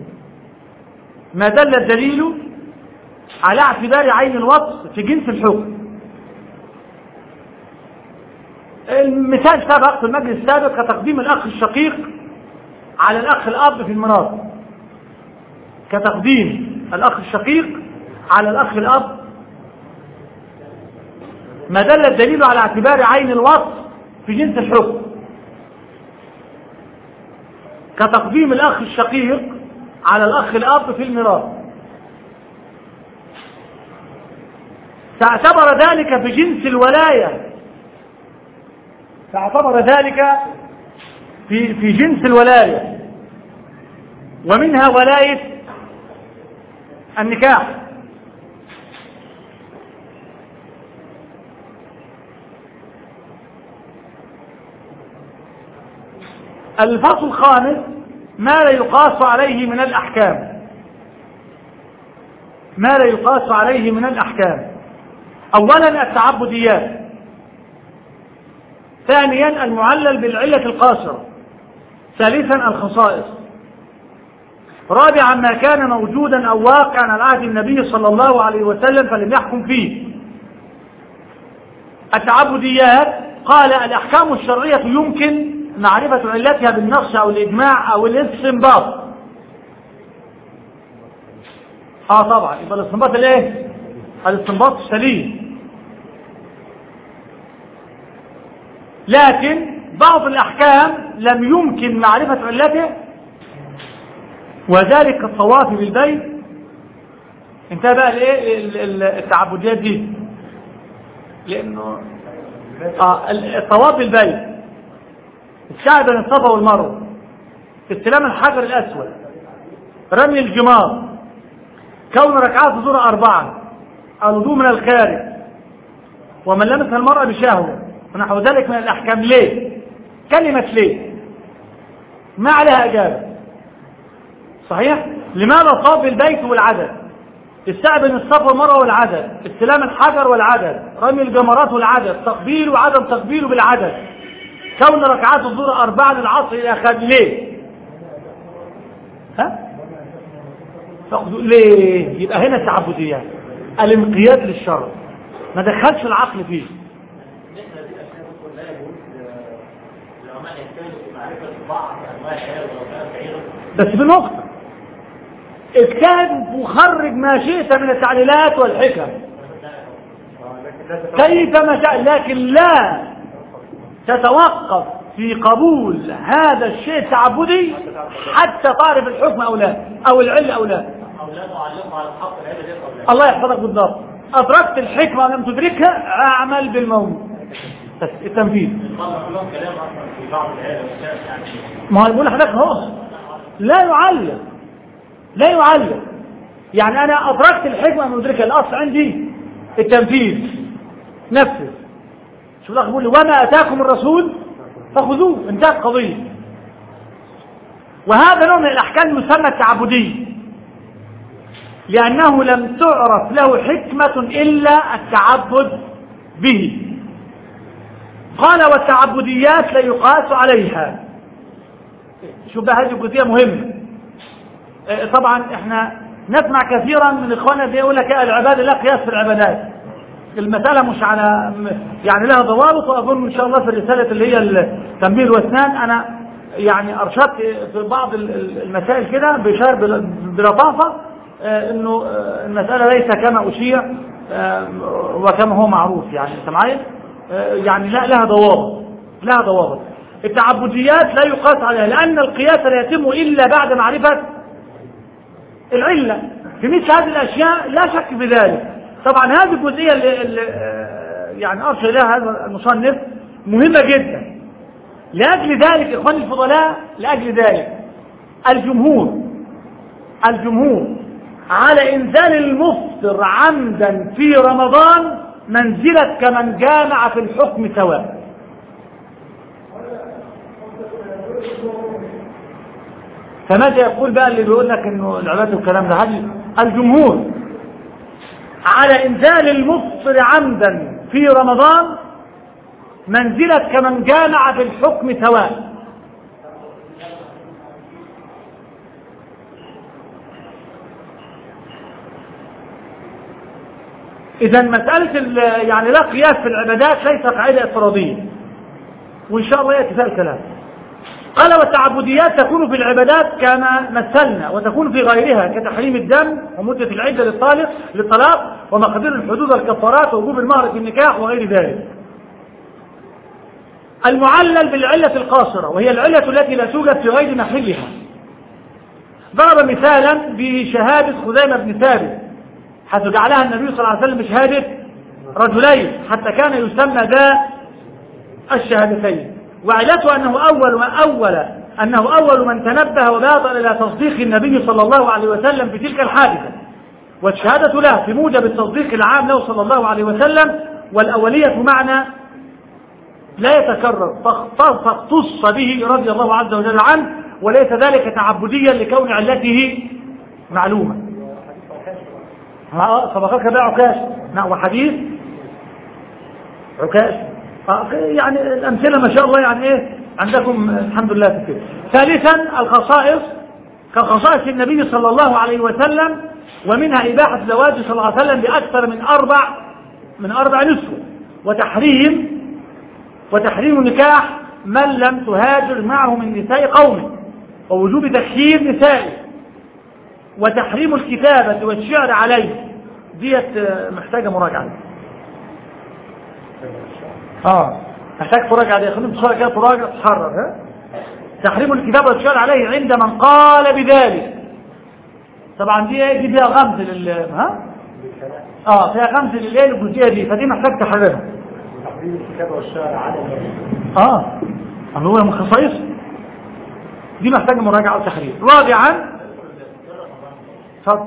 ما دل الدليل على اعتبار عين الوصف في جنس الحكم المثال سبق في المجلس السابق كتقديم الأخ الشقيق على الأخ الأب في المناط كتقديم الأخ الشقيق على الأخ الأب ما دل الدليل على اعتبار عين الوصف في جنس الحكم كتقديم الأخ الشقيق على الأخ الأب في الميراث فاعتبر ذلك في جنس الولاية فاعتبر ذلك في في جنس الولاية ومنها ولاية النكاح الفصل الخامس ما لا يقاس عليه من الأحكام ما لا يقاس عليه من الأحكام أولا التعبديات ثانيا المعلل بالعلة القاصرة ثالثا الخصائص رابعا ما كان موجودا أو واقعا على عهد النبي صلى الله عليه وسلم فلم يحكم فيه التعبديات قال الأحكام الشرعية يمكن معرفة علتها بالنص أو الإجماع أو الاستنباط اه طبعا يبقى الاستنباط الايه الاستنباط السليم لكن بعض الأحكام لم يمكن معرفة علته وذلك الطواف بالبيت انتهى بقى الايه ال- ال- التعبديات دي لانه اه ال- الطواف بالبيت السعي بين الصفا والمروه استلام الحجر الاسود رمي الجمار كون ركعات الظهر اربعه الوضوء من الخارج ومن لمس المرأة بشهوة ونحو ذلك من الأحكام ليه كلمة ليه ما عليها إجابة صحيح لماذا صاب البيت والعدد السعي بين الصف والمروة والعدد استلام الحجر والعدد رمي الجمرات والعدد تقبيل وعدم تقبيل بالعدد كون ركعات الظهر أربعة للعصر إلى آخره ليه ها تاخدوا ليه يبقى هنا تعبديات الانقياد للشرع ما دخلش العقل فيه مثل هذه الاشياء ممكن لا يجوز آه، العلماء يحتاجوا في معرفه بعض انواع الحياه ولو كانت بعيده بس بنقطة اجتهد وخرج ما شئت من التعليلات والحكم لكن لا تتوقف كيف ما شاء لكن لا تتوقف في قبول هذا الشيء التعبدي حتى تعرف الحكم او لا او العلة او لا او لا نعلقها على الحق العيله دي او لا الله يحفظك بالضبط ادركت الحكمة ولم تدركها اعمل بالموت بس التنفيذ طبعا كلهم كلام اصلا في بعض العيله والشارع يعني ما هو يقول لحضرتك هو لا يعلم لا يعلم يعني أنا أدركت الحكمة من مدركة الأصل عندي التنفيذ نفذ شوف الأخ بيقول لي وما أتاكم الرسول فخذوه انتهت القضية وهذا نوع من الأحكام المسمى التعبدية لأنه لم تعرف له حكمة إلا التعبد به قال والتعبديات لا يقاس عليها شوف بقى هذه الجزئية مهمة آه، طبعا احنا نسمع كثيرا من اخواننا اللي يقول لك يا العبادة لا قياس في العبادات المسألة مش على يعني لها ضوابط وأظن إن شاء الله في الرسالة اللي هي التنبيه الوسنان أنا يعني أرشدت في بعض المسائل كده بإشارة بلطافة آه، إنه آه، المسألة ليس كما أشيع آه، وكما هو معروف يعني أنت معايا آه، يعني لا لها ضوابط لها ضوابط التعبديات لا يقاس عليها لأن القياس لا يتم إلا بعد معرفة العلة في مثل هذه الأشياء لا شك في ذلك طبعا هذه الجزئية اللي, اللي آه، يعني أرشد إليها هذا المصنف مهمة جدا لأجل ذلك إخواني الفضلاء لأجل ذلك الجمهور الجمهور على إنزال المفطر عمدا في رمضان منزلة كمن جامع في الحكم سواء فماذا يقول بقى اللي بيقول لك انه العبادة والكلام ده هل الجمهور على انزال المفطر عمدا في رمضان منزلة كمن جامع في الحكم سواء إذا مسألة ال- يعني لا قياس في العبادات ليس قاعدة افتراضية وإن شاء الله يأتي فيها الكلام قال والتعبديات تكون في العبادات كما مثلنا وتكون في غيرها كتحريم الدم ومدة العدة للطالق للطلاق ومقدار الحدود والكفارات ووجوب المهر في النكاح وغير ذلك المعلل بالعلة القاصرة وهي العلة التي لا توجد في غير محلها ضرب مثالا بشهادة خزيمة بن ثابت حيث جعلها النبي صلى الله عليه وسلم بشهادة رجلين حتى كان يسمى ذا الشهادتين وعلته أنه أول ما أول أنه أول من تنبه وبادر إلى تصديق النبي صلى الله عليه وسلم في تلك الحادثة والشهادة له في موجب التصديق العام له صلى الله عليه وسلم والأولية معنى لا يتكرر فاخت- فاختص به رضي الله عز وجل عنه وليس ذلك تعبديا لكون علته معلومة ها، سبقك بقى عكاش نعم وحديث عكاش آه، يعني الأمثلة ما شاء الله يعني إيه عندكم الحمد لله كثير ثالثا الخصائص كخصائص النبي صلى الله عليه وسلم ومنها إباحة زواج صلى الله عليه وسلم بأكثر من أربع من أربع نسوة وتحريم وتحريم نكاح من لم تهاجر معه من نساء قومه ووجوب تخيير نسائه وتحريم الكتابة والشعر عليه ديت آه، محتاجة مراجعة اه محتاج تراجع دي خلينا بسرعة كده تراجع تحرر ها تحريم الكتابة والشعر عليه عند من قال بذلك طبعا دي ايه دي فيها غمز لل ها اه فيها غمز للايه الجزئيه دي فدي محتاج تحررها تحريم الكتابة والشعر على النبي اه اللي هو من خصائص دي محتاجه مراجعه وتحرير رابعا اتفضل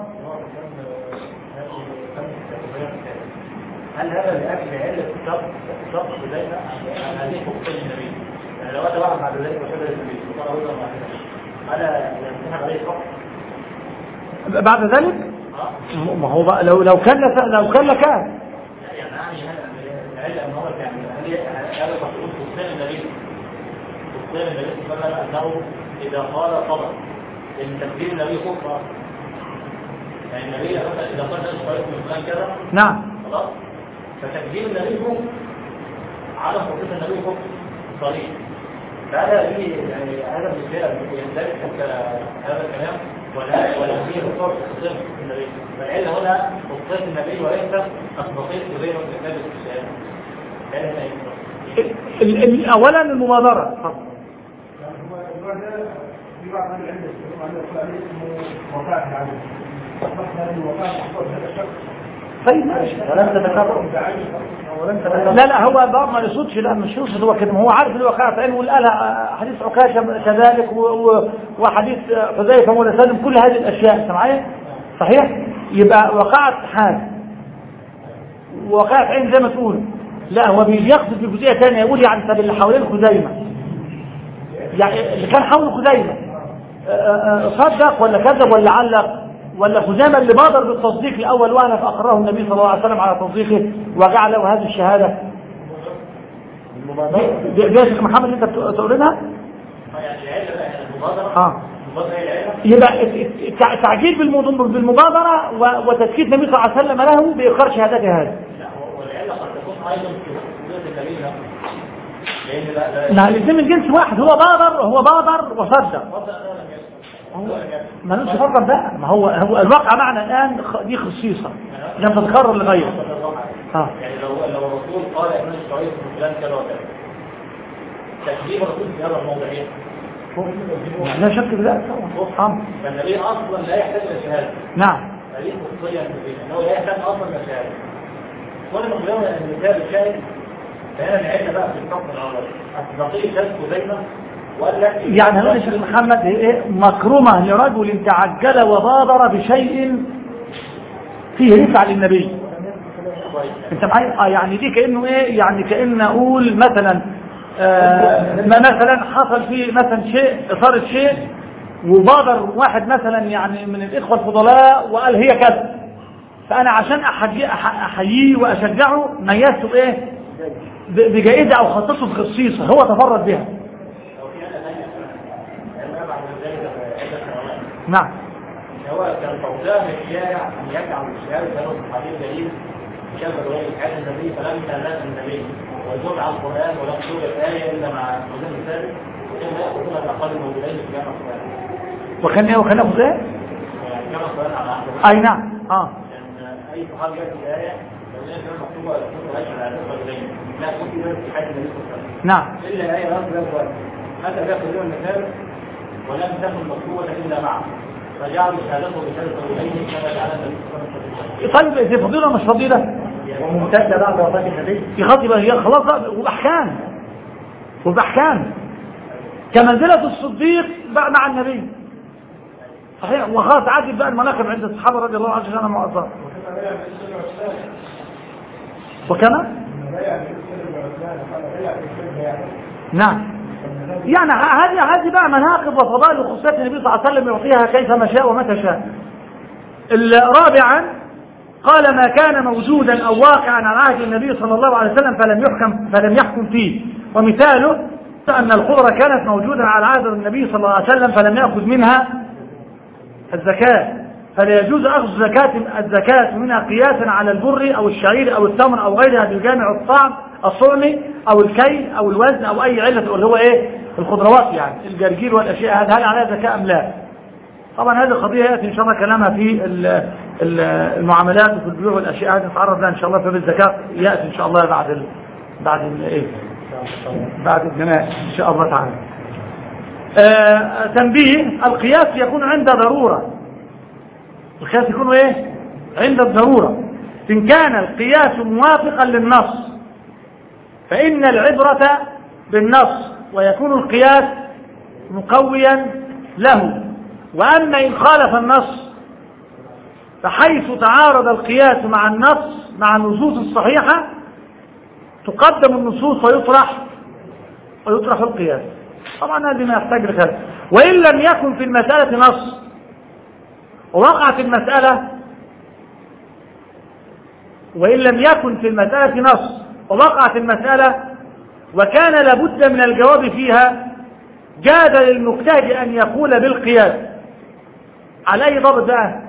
هل هذا لأجل علة شخص شخص لدينا هذه فقه النبي يعني لو أنا واحد بعد ذلك وشبه النبي وقال أولا واحدا أنا يمتحن عليه فقط بعد ذلك اه ما هو بقى لو لو كان لك- لو كان لكان يعني أعني العلة أن هو يعني هل هذا مفروض فقدان النبي فقدان النبي صلى الله عليه وسلم أنه إذا قال صدق إن تكبير النبي كفر يعني النبي مثلا إذا قال نفس طريق من فلان كذا نعم خلاص فتكبير النبي كفر عدم توقيت النبي كفر صريح فهذا ليه يعني هذا بالنسبه لك يندرج حتى هذا الكلام ولا ولا فيه رفض تصديق النبي فالعلة هنا تصديق النبي وليس التصديق بين الكتاب والشهاده لان هنا يفرق. ال- ال- اولا المبادره اتفضل. يعني هو النوع ده في بعض من العلم يسموه عنه يقول عليه اسمه وفاة العدل أصبح هذه الوفاة تحصل هذا الشخص طيب ماشي ولم تتكرر متعلم ولم تتكرر لا لا هو بقى ما يقصدش لا مش يقصد هو كده ما هو عارف اللي وقع في علمه وقالها حديث عكاشة كذلك و- و- وحديث حذيفة مولى سالم كل هذه الأشياء أنت معايا صحيح يبقى وقعت حاجة وقعت عين زي ما تقول لا هو بيقصد في جزئية ثانية يقول يعني طب اللي حوالين خزيمة يعني اللي كان حول خزيمة آه، آه، صدق ولا كذب ولا علق ولا خزيمة اللي بادر بالتصديق الأول وأنا فأقره النبي صلى الله عليه وسلم على تصديقه وجعل له هذه الشهادة دي دي يا شيخ محمد اللي انت تقولينها يعني العلة بقى المبادرة اه المبادرة هي العلة يبقى الت- الت- التعجيل بالمض- بالمبادرة و- وتسكيت النبي صلى الله عليه وسلم له بإقرار شهادته هذه لا هو والعلة قد تكون أيضا في وجود النبي نفسه لأن لا لا ما الاثنين من جنس واحد هو بادر هو بادر وصدق الوضع ده لم يحصل هو لم يحصل ما نقولش فرق بقى ما هو هو الواقع معنا الآن خ- دي خصيصة لم تتكرر لغيره اه يعني لو لو الرسول قال ان اسرائيل من فلان كذا وكذا تكذيب الرسول في هذا الموضوع ايه؟ لا شك في ذلك طبعا آه. فالنبي اصلا لا يحتاج الى شهاده نعم هذه خصوصيه النبي انه لا يحتاج اصلا الى شهاده كل ما قلنا ان الكتاب الشاهد فهنا العلم بقى في الحكم العربي بقيه شهاده خزيمه وقال لا يعني هنقول يا شيخ محمد ايه مكرمة لرجل تعجل وبادر بشيء فيه رفع للنبي انت معايا اه يعني دي كانه ايه يعني كان اقول مثلا آه ما مثلا حصل فيه مثلا شيء اثاره شيء وبادر واحد مثلا يعني من الاخوه الفضلاء وقال هي كذا فانا عشان أحجي- أح- احييه واشجعه ميزته بايه ب- بجائزه او خطته بخصيصه هو تفرد بها لو في انا ثانيه يعني بعد ذلك عده سنوات نعم هو كان توضيح الشارع ان يجعل الشارع كانوا صحابي دليل شاف روايه حياه النبي فلم تنال النبي وجمع القران ولم توجد ايه الا مع مزيد ثابت وكان لا ياخذون الاقل الموجودين في جامع القران وكان ايه وكان ابو زيد يعني جامع القران على عهد اي نعم اه لان اي صحابي ياتي الايه لو هي كانت مكتوبه تكون عايشه على اساس الرجلين لا تكون في ذلك في حياه النبي صلى الله عليه وسلم نعم الا ايه رد ذات وقت متى جاء كل المثال ولم تكن مكتوبه الا معه فجعلوا شهادته بشهاده رجلين كما جعل النبي صلى الله عليه وسلم طيب دي فضيله مش فضيله وممتدة بعد وفاة النبي في خطبه هي خلاص بقى، وباحكام وباحكام كمنزله الصديق بقى مع النبي صحيح وخلاص عدت بقى المناقب عند الصحابه رضي الله عنهم وارضاهم وكما نعم يعني ه- هذه هذه بقى مناقب وفضائل وخصوصيات النبي صلى الله عليه وسلم يعطيها كيفما شاء ومتى شاء ال- رابعا قال ما كان موجودا او واقعا على عهد النبي صلى الله عليه وسلم فلم يحكم فلم يحكم فيه ومثاله ان الخضره كانت موجودا على عهد النبي صلى الله عليه وسلم فلم ياخذ منها الزكاه فلا يجوز اخذ زكاه الزكاه منها قياسا على البر او الشعير او التمر او غيرها بجامع الطعم الصعمي او الكي او الوزن او اي عله اللي هو ايه الخضروات يعني الجرجير والاشياء هذه هل عليها زكاه ام لا طبعا هذه القضية يأتي إن شاء الله كلامها في ال- ال- المعاملات وفي البيوع والأشياء هذه نتعرض لها إن شاء الله في الزكاة يأتي إن شاء الله بعد ال... بعد ال... إيه؟ بعد الجناء إن شاء الله تعالى آه تنبيه القياس يكون عند ضرورة القياس يكون إيه عند الضرورة إن كان القياس موافقا للنص فإن العبرة بالنص ويكون القياس مقويا له وأما إن خالف النص فحيث تعارض القياس مع النص مع النصوص الصحيحة تقدم النصوص ويطرح ويطرح القياس طبعا هذه ما يحتاج لكذا وإن لم يكن في المسألة نص ووقعت المسألة وإن لم يكن في المسألة نص ووقعت المسألة وكان لابد من الجواب فيها جاد للمجتهد أن يقول بالقياس على أي ضابط بقى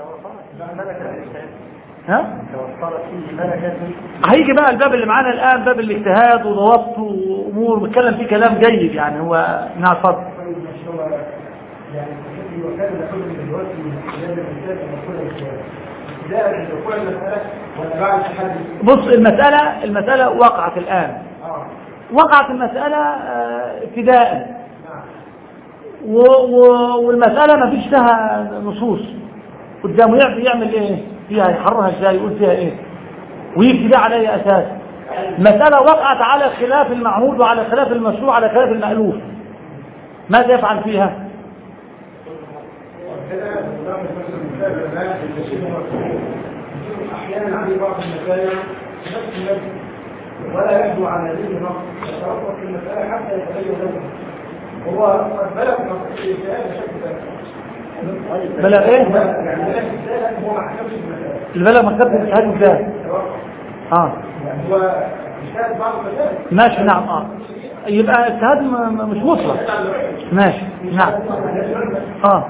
ها توفرت فيه ملكة هيجي بقى الباب اللي معانا الآن باب الاجتهاد وضوابطه وأمور بيتكلم فيه كلام جيد يعني هو نعم اتفضل يعني وكان لكل من دلوقتي من خلال الانسان ان يكون الخيار ابتداء من وقوع المساله ولا بعد تحدي بص المسألة المسألة وقعت الآن اه وقعت المسألة آه، ابتداء نعم و- و- والمسألة ما فيش لها نصوص قدامه يعرف يعمل ايه فيها يحررها ازاي يقول فيها ايه ويبتدي ده على اي اساس مسألة وقعت على خلاف المعهود وعلى خلاف المشروع على خلاف المألوف ماذا يفعل فيها كده نظام الفصل المثال العلماء التفسير والتفسير احيانا عليه بعض المسائل نفس المسجد ولا يبدو على هذه النص يتوقف في المساله حتى يتبين له هو قد بلغ نص الاجتهاد بشكل ثاني بلغ ايه؟ يعني بلغ اجتهاد هو ما حكمش المساله البلد مكتبة الاجتهاد ازاي؟ اه يعني هو اجتهاد بعض المسائل ماشي نعم اه يبقى اجتهاد م- م- مش مطلق ماشي نعم اه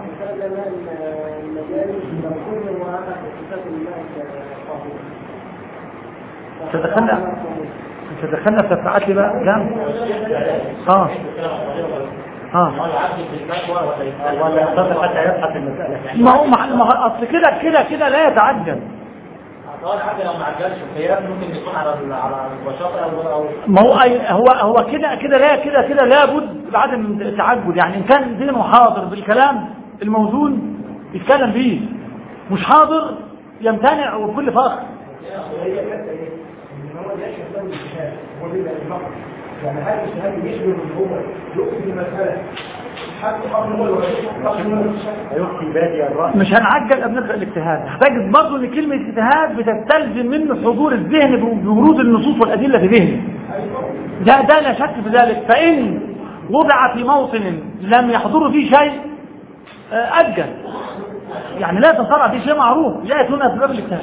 تدخلنا تدخلنا في الساعات لي بقى كام اه اه هو يعدي بالفتوى ولا يتكلم ولا ينتظر حتى يبحث المسألة ما هو ما ما هو اصل كده كده كده لا يتعجل طبعا حتى لو ما عجلش الخيار ممكن يكون على ال- على البساطه او او ما هو أي هو هو كده كده لا كده كده لابد بعدم التعجل يعني ان كان ذهنه حاضر بالكلام الموزون يتكلم بيه مش حاضر يمتنع وبكل فخر وهي حتى ايه؟ ان هو يشهد له الاجتهاد هو بيبقى النقد يعني هل الاجتهاد يشبه ان هو يؤتي المساله حتى قبل هو قبل هو يفتي بادي الرأي مش هنعجل قبل نبدا الاجتهاد هتجد برضه ان كلمه اجتهاد بتستلزم منه حضور الذهن بورود النصوص والادله في ذهنه ده ده لا شك في ذلك فان وضع في موطن لم يحضره فيه شيء آه، اجل يعني لا تنصرع في شيء معروف لا يكون اسباب الاجتهاد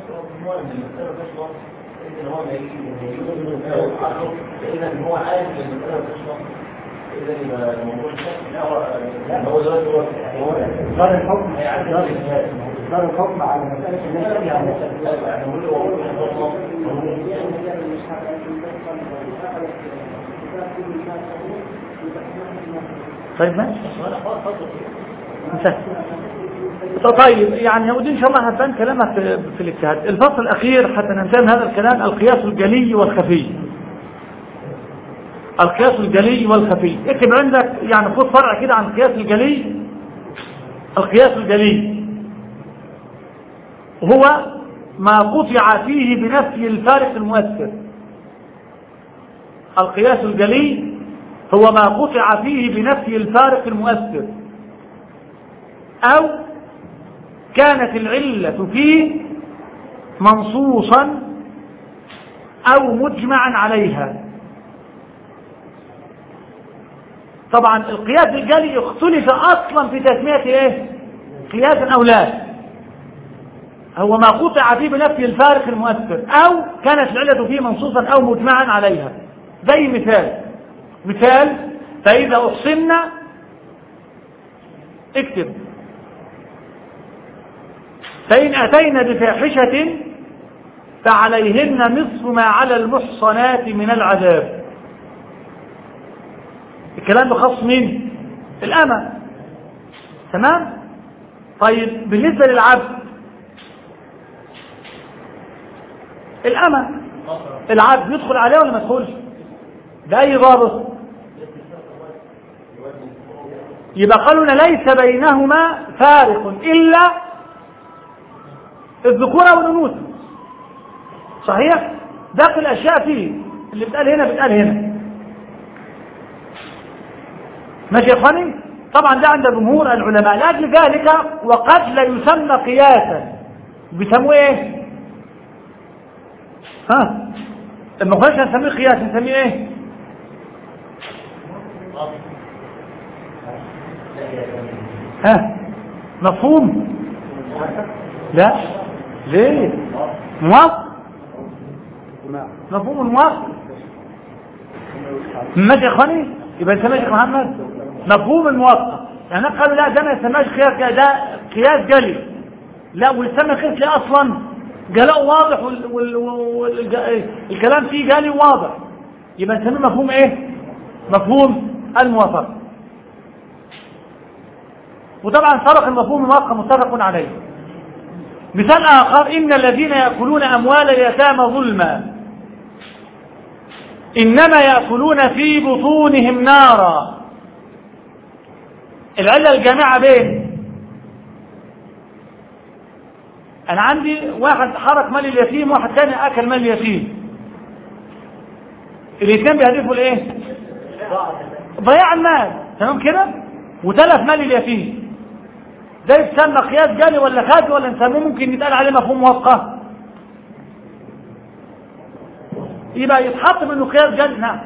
اذا هو عارف ان المساله بتشرح اذا يبقى الموضوع لا هو لا هو دلوقتي هو هو إصدار الحكم إصدار الحكم على مسألة الناس يعني يعني هو اللي هو طيب ماشي انتهى. طيب يعني ودي ان شاء الله هتبان كلامها في, في الاجتهاد الفصل الاخير حتى ننتهي من هذا الكلام القياس الجلي والخفي القياس الجلي والخفي اكتب عندك يعني خد فرع كده عن القياس الجلي القياس الجلي هو ما قطع فيه بنفي الفارق المؤثر القياس الجلي هو ما قطع فيه بنفي الفارق المؤثر أو كانت العلة فيه منصوصا أو مجمعا عليها طبعا القياس الجلي اختلف أصلا في تسمية إيه قياسا أو لا هو ما قطع فيه بنفي الفارق المؤثر أو كانت العلة فيه منصوصا أو مجمعا عليها زي مثال مثال فإذا أحصنا اكتب فإن أتينا بفاحشة فعليهن نصف ما على المحصنات من العذاب الكلام ده خاص مين الأمة تمام طيب بالنسبة للعبد الأمة العبد يدخل عليه ولا ما يدخلش بأي ضابط يبقى قالوا لنا ليس بينهما فارق إلا الذكورة والأنوثة صحيح باقي الأشياء فيه اللي بتقال هنا بتقال هنا ماشي يا اخواني طبعا ده عند جمهور العلماء لاجل ذلك وقد لا يسمى قياسا بيسموه ايه ها لما كناش هنسميه قياس نسميه ايه ها مفهوم لا ليه موافق مفهوم الموافق ماشي يا اخواني يبقى انت ماشي يا محمد مفهوم الموافقه يعني قالوا لا ده ما يسماش قياس ده قياس جلي لا ويسمى قياس ليه اصلا جلاء واضح والكلام فيه جالي واضح يبقى نسميه مفهوم ايه مفهوم الموافقه وطبعا سبق المفهوم الموافقه متفق عليه مثال آخر إن الذين يأكلون أموال اليتامى ظلما إنما يأكلون في بطونهم نارا العلة الجامعة بين أنا عندي واحد حرك مال اليتيم واحد تاني أكل مال اليتيم الاثنين بيهدفوا لإيه ضياع المال تمام كده وتلف مال اليتيم ده يتسمى قياس جلي ولا خفي ولا نسميه ممكن يتقال عليه مفهوم موافقة يبقى يتحط منه قياس جلي نعم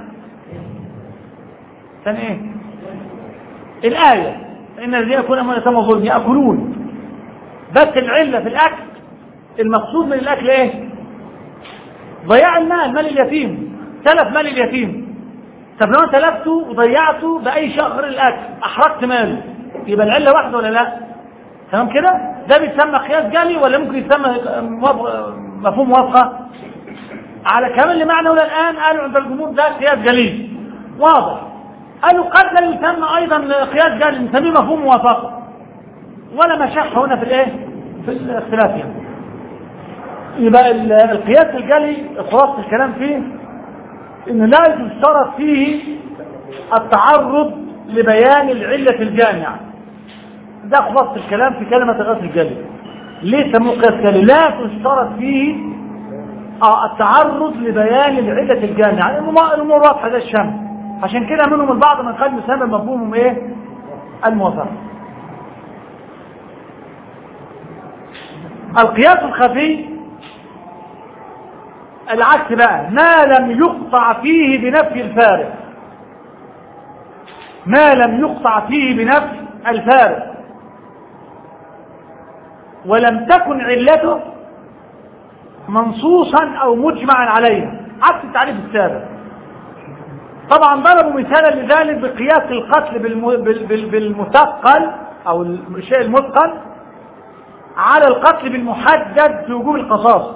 ثاني ايه الآية إن الذين يكون من يسمى ظلم يأكلون بس العلة في الأكل المقصود من الأكل ايه ضياع المال مال اليتيم تلف مال اليتيم طب لو انت تلفته وضيعته بأي شهر الأكل أحرقت ماله يبقى العلة واحدة ولا لا تمام كده ده بيتسمى قياس جلي ولا ممكن يتسمى موافق- مفهوم موافقة على كمان اللي معنا ولا الآن قالوا عند الجمهور ده قياس جلي واضح قالوا قد لا يسمى أيضا قياس جلي نسميه مفهوم موافقة ولا مشاحة هنا في الايه في الاختلاف يعني يبقى ال- القياس الجلي خلاصة الكلام فيه ان لا يشترط فيه التعرض لبيان العلة الجامعة ده خلاصة الكلام في كلمة القياس الجلي ليه سموه قياس جلي لا تشترط فيه آه، التعرض لبيان العلة الجامعة الأمور الأمور واضحة زي الشمس عشان كده منهم البعض من قد يسمى مفهومهم ايه الموافقة القياس الخفي العكس بقى ما لم يقطع فيه بنفي الفارق ما لم يقطع فيه بنفي الفارق ولم تكن علته منصوصا او مجمعا عليها عكس التعريف السابق طبعا ضربوا مثالا لذلك بقياس القتل بالم- بال- بال- بالمثقل او الشيء المثقل على القتل بالمحدد في وجوب القصاص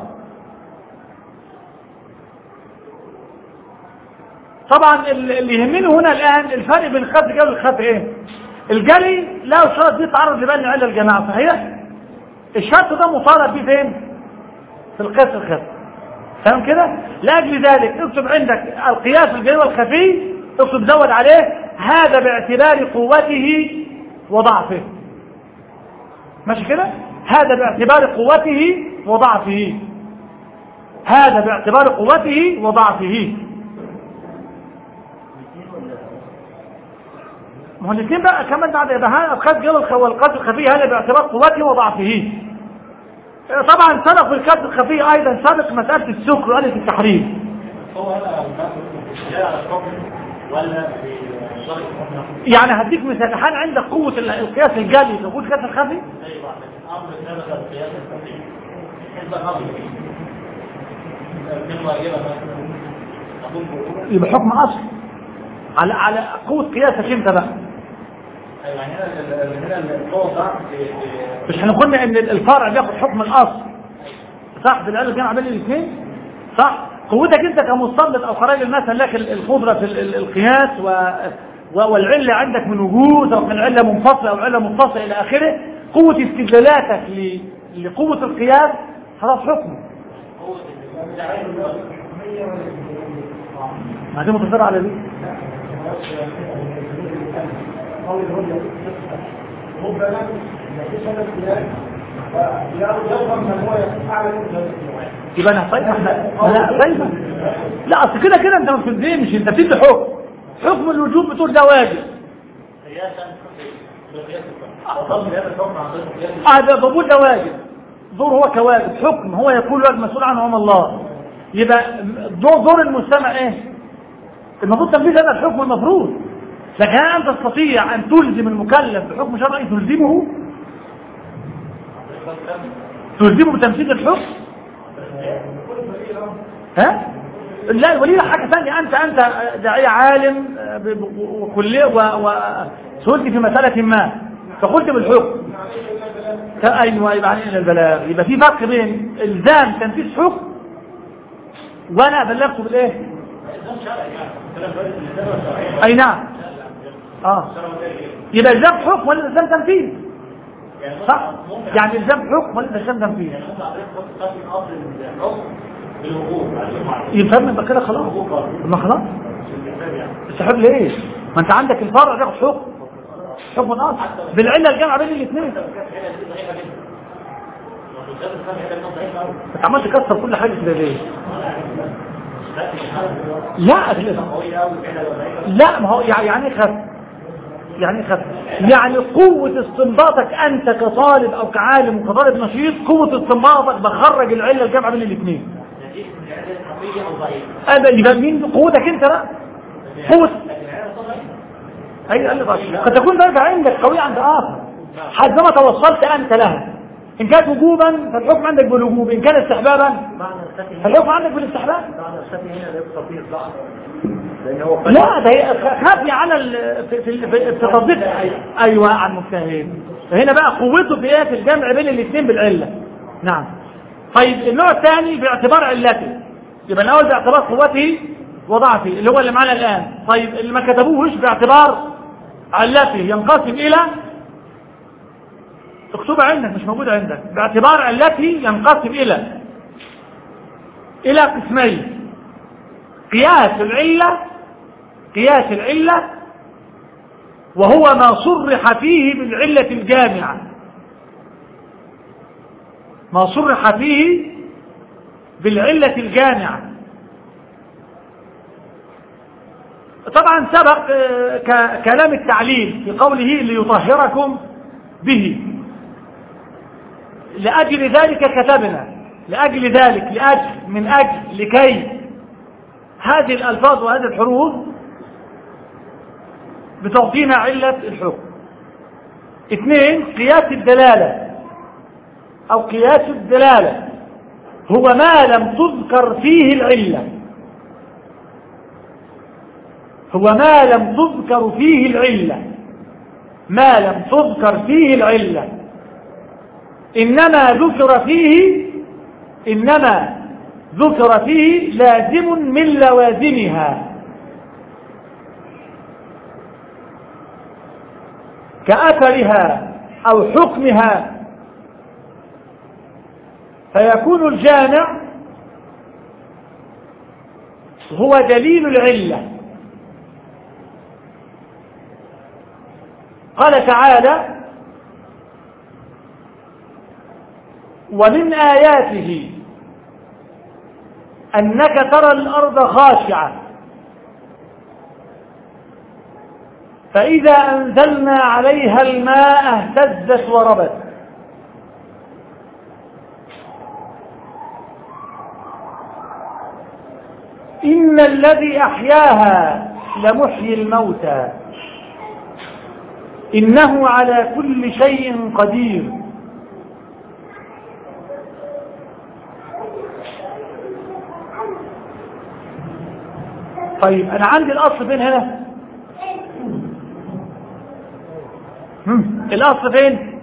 طبعا اللي يهمني هنا الآن الفرق بين الخط الجلي والخط ايه الجلي لا شرط دي تعرض لبان العلة الجماعة صحيح الشرط ده مطالب بيه فين في القياس الخفي تمام كده لاجل ذلك اكتب عندك القياس الجلي والخفي اكتب زود عليه هذا باعتبار قوته وضعفه ماشي كده هذا باعتبار قوته وضعفه هذا باعتبار قوته وضعفه ما هو الاثنين بقى كمان بعد يبقى هذا القتل جلد والقتل الخفي هذا باعتبار قوته وضعفه طبعا سبق في القتل الخفي ايضا سبق مسألة السكر وآلة التحريم هو هذا جاء على الحكم ولا في ضغط الحكم يعني هديك مثال هل عندك قوة ال- القياس الجلي تقول القياس الخفي زي بعض امر ثبت القياس الخفي حزب الامر من واجبه مثلا اقول بقول يبقى حكم اصل على على قوة قياسك انت بقى ايوه يعني هنا ال- ال- هنا القوه ضعف في في- مش احنا قلنا ان الفرع بياخد حكم الاصل صح بالعلم الجامعة بين الاثنين صح قوتك انت كمستنبط او خارج المثل لك ال- القدرة في ال- ال- القياس و و- والعلة عندك من وجود او من علة منفصلة او علة متصلة الى اخره قوة استدلالاتك ل- لقوة القياس خلاص حكم ما دي متصرة على دي يبقى انا طيب احنا لا طيب لا اصل كده كده انت ما بتلزمش انت بتدي حكم حكم الوجوب بتقول ده واجب قياسا بالقياس الخفي وضم هذا الحكم عن طريق القياس هذا بقول ده واجب دور هو كواجب حكم هو يقول واجب مسؤول عنه هم الله يبقى دور, دور المستمع ايه المفروض تنفيذ هذا الحكم المفروض لكن هل انت تستطيع ان تلزم المكلف بحكم شرعي تلزمه تلزمه بتنفيذ الحكم ها لا الولي حاجة ثانية أنت أنت داعية عالم ب- ب- وكلية وسئلت في مسألة ما فقلت بالحكم ك- أيوة يبقى علينا البلاغ يبقى في فرق بين إلزام تنفيذ حكم وأنا بلغته بالإيه؟ أي نعم آه يبقى إلزام حكم ولا إلزام تنفيذ صح؟ يعني إلزام حكم ولا إلزام تنفيذ يعني ممكن عليك خط خفي اصل الحكم بالوجوب عليهم على يفهم يبقى كده خلاص ما خلاص السحب ليه ما انت عندك الفرع بياخد حكم حكم الاصل بالعله الجامعه بين الاثنين القياس دي ضعيفه جدا والقياس الخفي هذا كان ضعيف قوي انت عمال تكسر كل حاجه كده ليه لكن الحاله لا أصل- قويه قوي فعلا ضعيفه لا ما هو يعني يعني ايه خف يعني خف يعني قوة استنباطك أنت كطالب أو كعالم وكطالب نشيط قوة استنباطك بخرج العلة الجامعة بين الاثنين نتيجة من العلة الحقيقية أو ضعيفة أبدا يبقى مين قوتك أنت بقى قوة لكن العلة الضعيفة أي قال لي ضعيف. قد تكون درجة عندك قوية عند آخر حد ما توصلت أنت لها إن كانت وجوبا فالحكم عندك بالوجوب إن كان استحبابا معنى الخفي هنا فالحكم عندك بالاستحباب معنى الخفي هنا لا يقصد فيه الضعف لأن هو قد- لا ده هي خافية على ال- في في في في تطبيق ايوه على المجتهد فهنا بقى قوته في ايه في الجمع بين الاثنين بالعله نعم طيب النوع الثاني باعتبار علته يبقى الاول باعتبار قوته وضعفه اللي هو اللي معانا الان طيب اللي ما كتبوهش باعتبار علته ينقسم الى اكتبها عندك مش موجود عندك باعتبار علته ينقسم الى الى قسمين قياس العلة قياس العلة وهو ما صرح فيه بالعلة الجامعة ما صرح فيه بالعلة الجامعة طبعا سبق آه، ك- كلام التعليل في قوله ليطهركم به لأجل ذلك كتبنا لأجل ذلك لأجل من أجل لكي هذه الألفاظ وهذه الحروف بتعطينا علة الحكم اثنين قياس الدلالة أو قياس الدلالة هو ما لم تذكر فيه العلة هو ما لم تذكر فيه العلة ما لم تذكر فيه العلة إنما ذكر فيه إنما ذكر فيه لازم من لوازمها كأثرها أو حكمها فيكون الجامع هو دليل العلة قال تعالى ومن آياته أنك ترى الأرض خاشعة فإذا أنزلنا عليها الماء اهتزت وربت إن الذي أحياها لمحيي الموتى إنه على كل شيء قدير طيب أنا عندي الأصل فين هنا هم، الأصل فين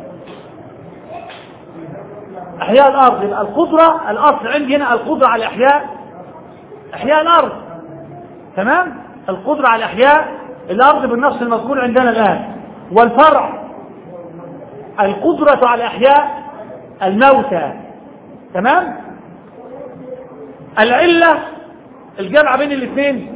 أحياء الأرض يبقى القدرة الأصل عندي هنا القدرة على إحياء إحياء الأرض تمام القدرة على إحياء الأرض بالنص المذكور عندنا الآن والفرع القدرة على إحياء الموتى تمام العلة الجمع بين الاثنين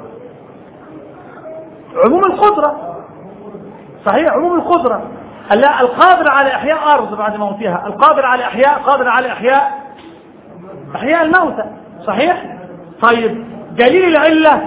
عموم القدرة صحيح عموم القدرة لا القادر على إحياء أرض بعد موتها القادر على إحياء قادر على إحياء إحياء الموتى صحيح طيب دليل العلة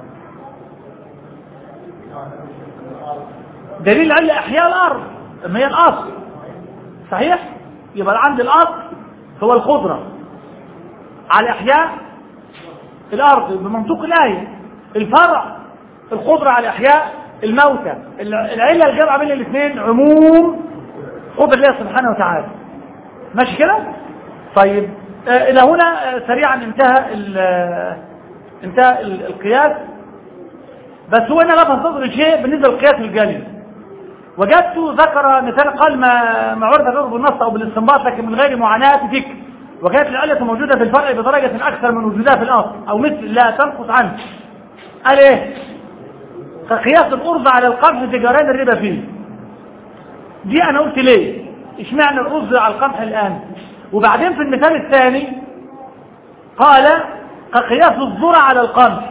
دليل العلة إحياء الأرض ما هي الأصل صحيح يبقى عند الأصل هو القدرة على إحياء الأرض بمنطوق الآية الفرع القدرة على إحياء الموتى العلة الجامعة بين الاثنين عموم قدر الله سبحانه وتعالى ماشي كده طيب آه إلى هنا آه سريعا انتهى ال انتهى ال القياس بس هو أنا لفت نظري شيء بالنسبة للقياس الجلي وجدت ذكر مثال قال ما ما عرف غيره بالنص أو بالاستنباط لكن من غير معاناة فكر وكانت العلة موجودة في الفرع بدرجة أكثر من وجودها في الأصل أو مثل لا تنقص عنه قال إيه كقياس الأرز على القمح تجاران الربا فيه دي أنا قلت ليه اشمعنى الأرز على القمح الآن وبعدين في المثال الثاني قال كقياس الذرة على القمح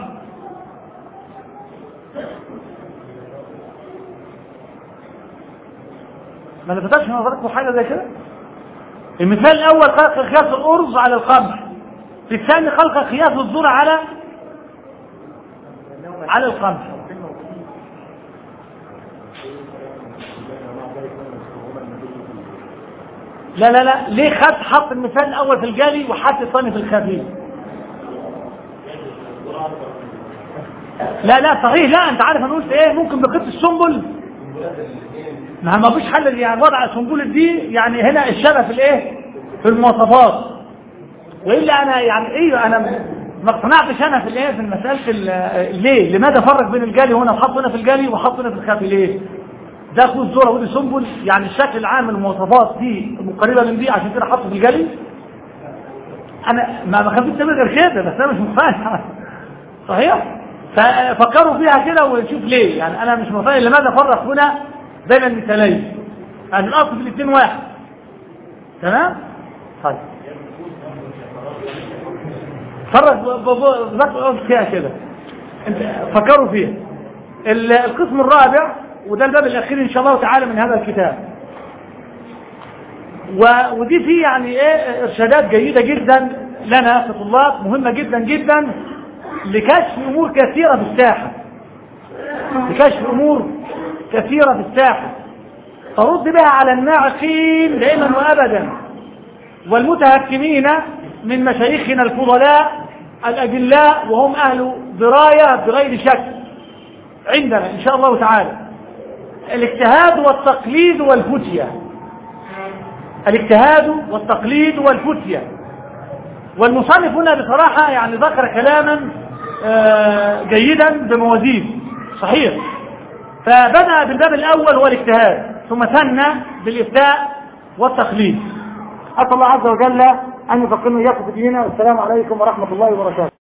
ما لفتش نظركم حاجة زي كده المثال الأول خلق قياس الأرز على القمح في الثاني خلق قياس الذرة على على القمح لا لا لا ليه خد حط المثال الاول في الجالي وحط الثاني في الخفي لا لا صحيح لا انت عارف انا قلت ايه ممكن بقيت السنبل ما ما فيش حل يعني وضع سنبلة دي يعني هنا الشبه في الايه في المواصفات والا انا يعني ايه انا ما اقتنعتش انا في الايه في مساله ال- ليه لماذا فرق بين الجالي هنا وحط هنا في الجالي وحط هنا في الخفي ليه ده خوذ ذره ودي سنبل يعني الشكل العام المواصفات دي مقربه من دي عشان كده حطه في الجالي انا ما ما خفيت من غير كده بس انا مش مقتنع صحيح ففكروا فيها كده ونشوف ليه يعني انا مش متخيل لماذا فرق هنا بين المثالين يعني الاصل في الاثنين واحد تمام طيب فرق بقى فيها كده انت فكروا فيها ال- القسم الرابع وده الباب الاخير ان شاء الله تعالى من هذا الكتاب و- ودي فيه يعني ايه ارشادات جيده جدا لنا كطلاب مهمه جدا جدا لكشف امور كثيره في الساحه لكشف امور كثيره في الساحه ترد بها على الناعقين دائما وابدا والمتهكمين من مشايخنا الفضلاء الاجلاء وهم اهل درايه بغير شك عندنا ان شاء الله تعالى الاجتهاد والتقليد والفتيه الاجتهاد والتقليد والفتيه والمصنف هنا بصراحة يعني ذكر كلاما آه، جيدا بموازين صحيح فبدأ بالباب الأول والاجتهاد ثم ثنى بالإفتاء والتقليد أسأل الله عز وجل أن يفقهنا إياكم في ديننا والسلام عليكم ورحمة الله وبركاته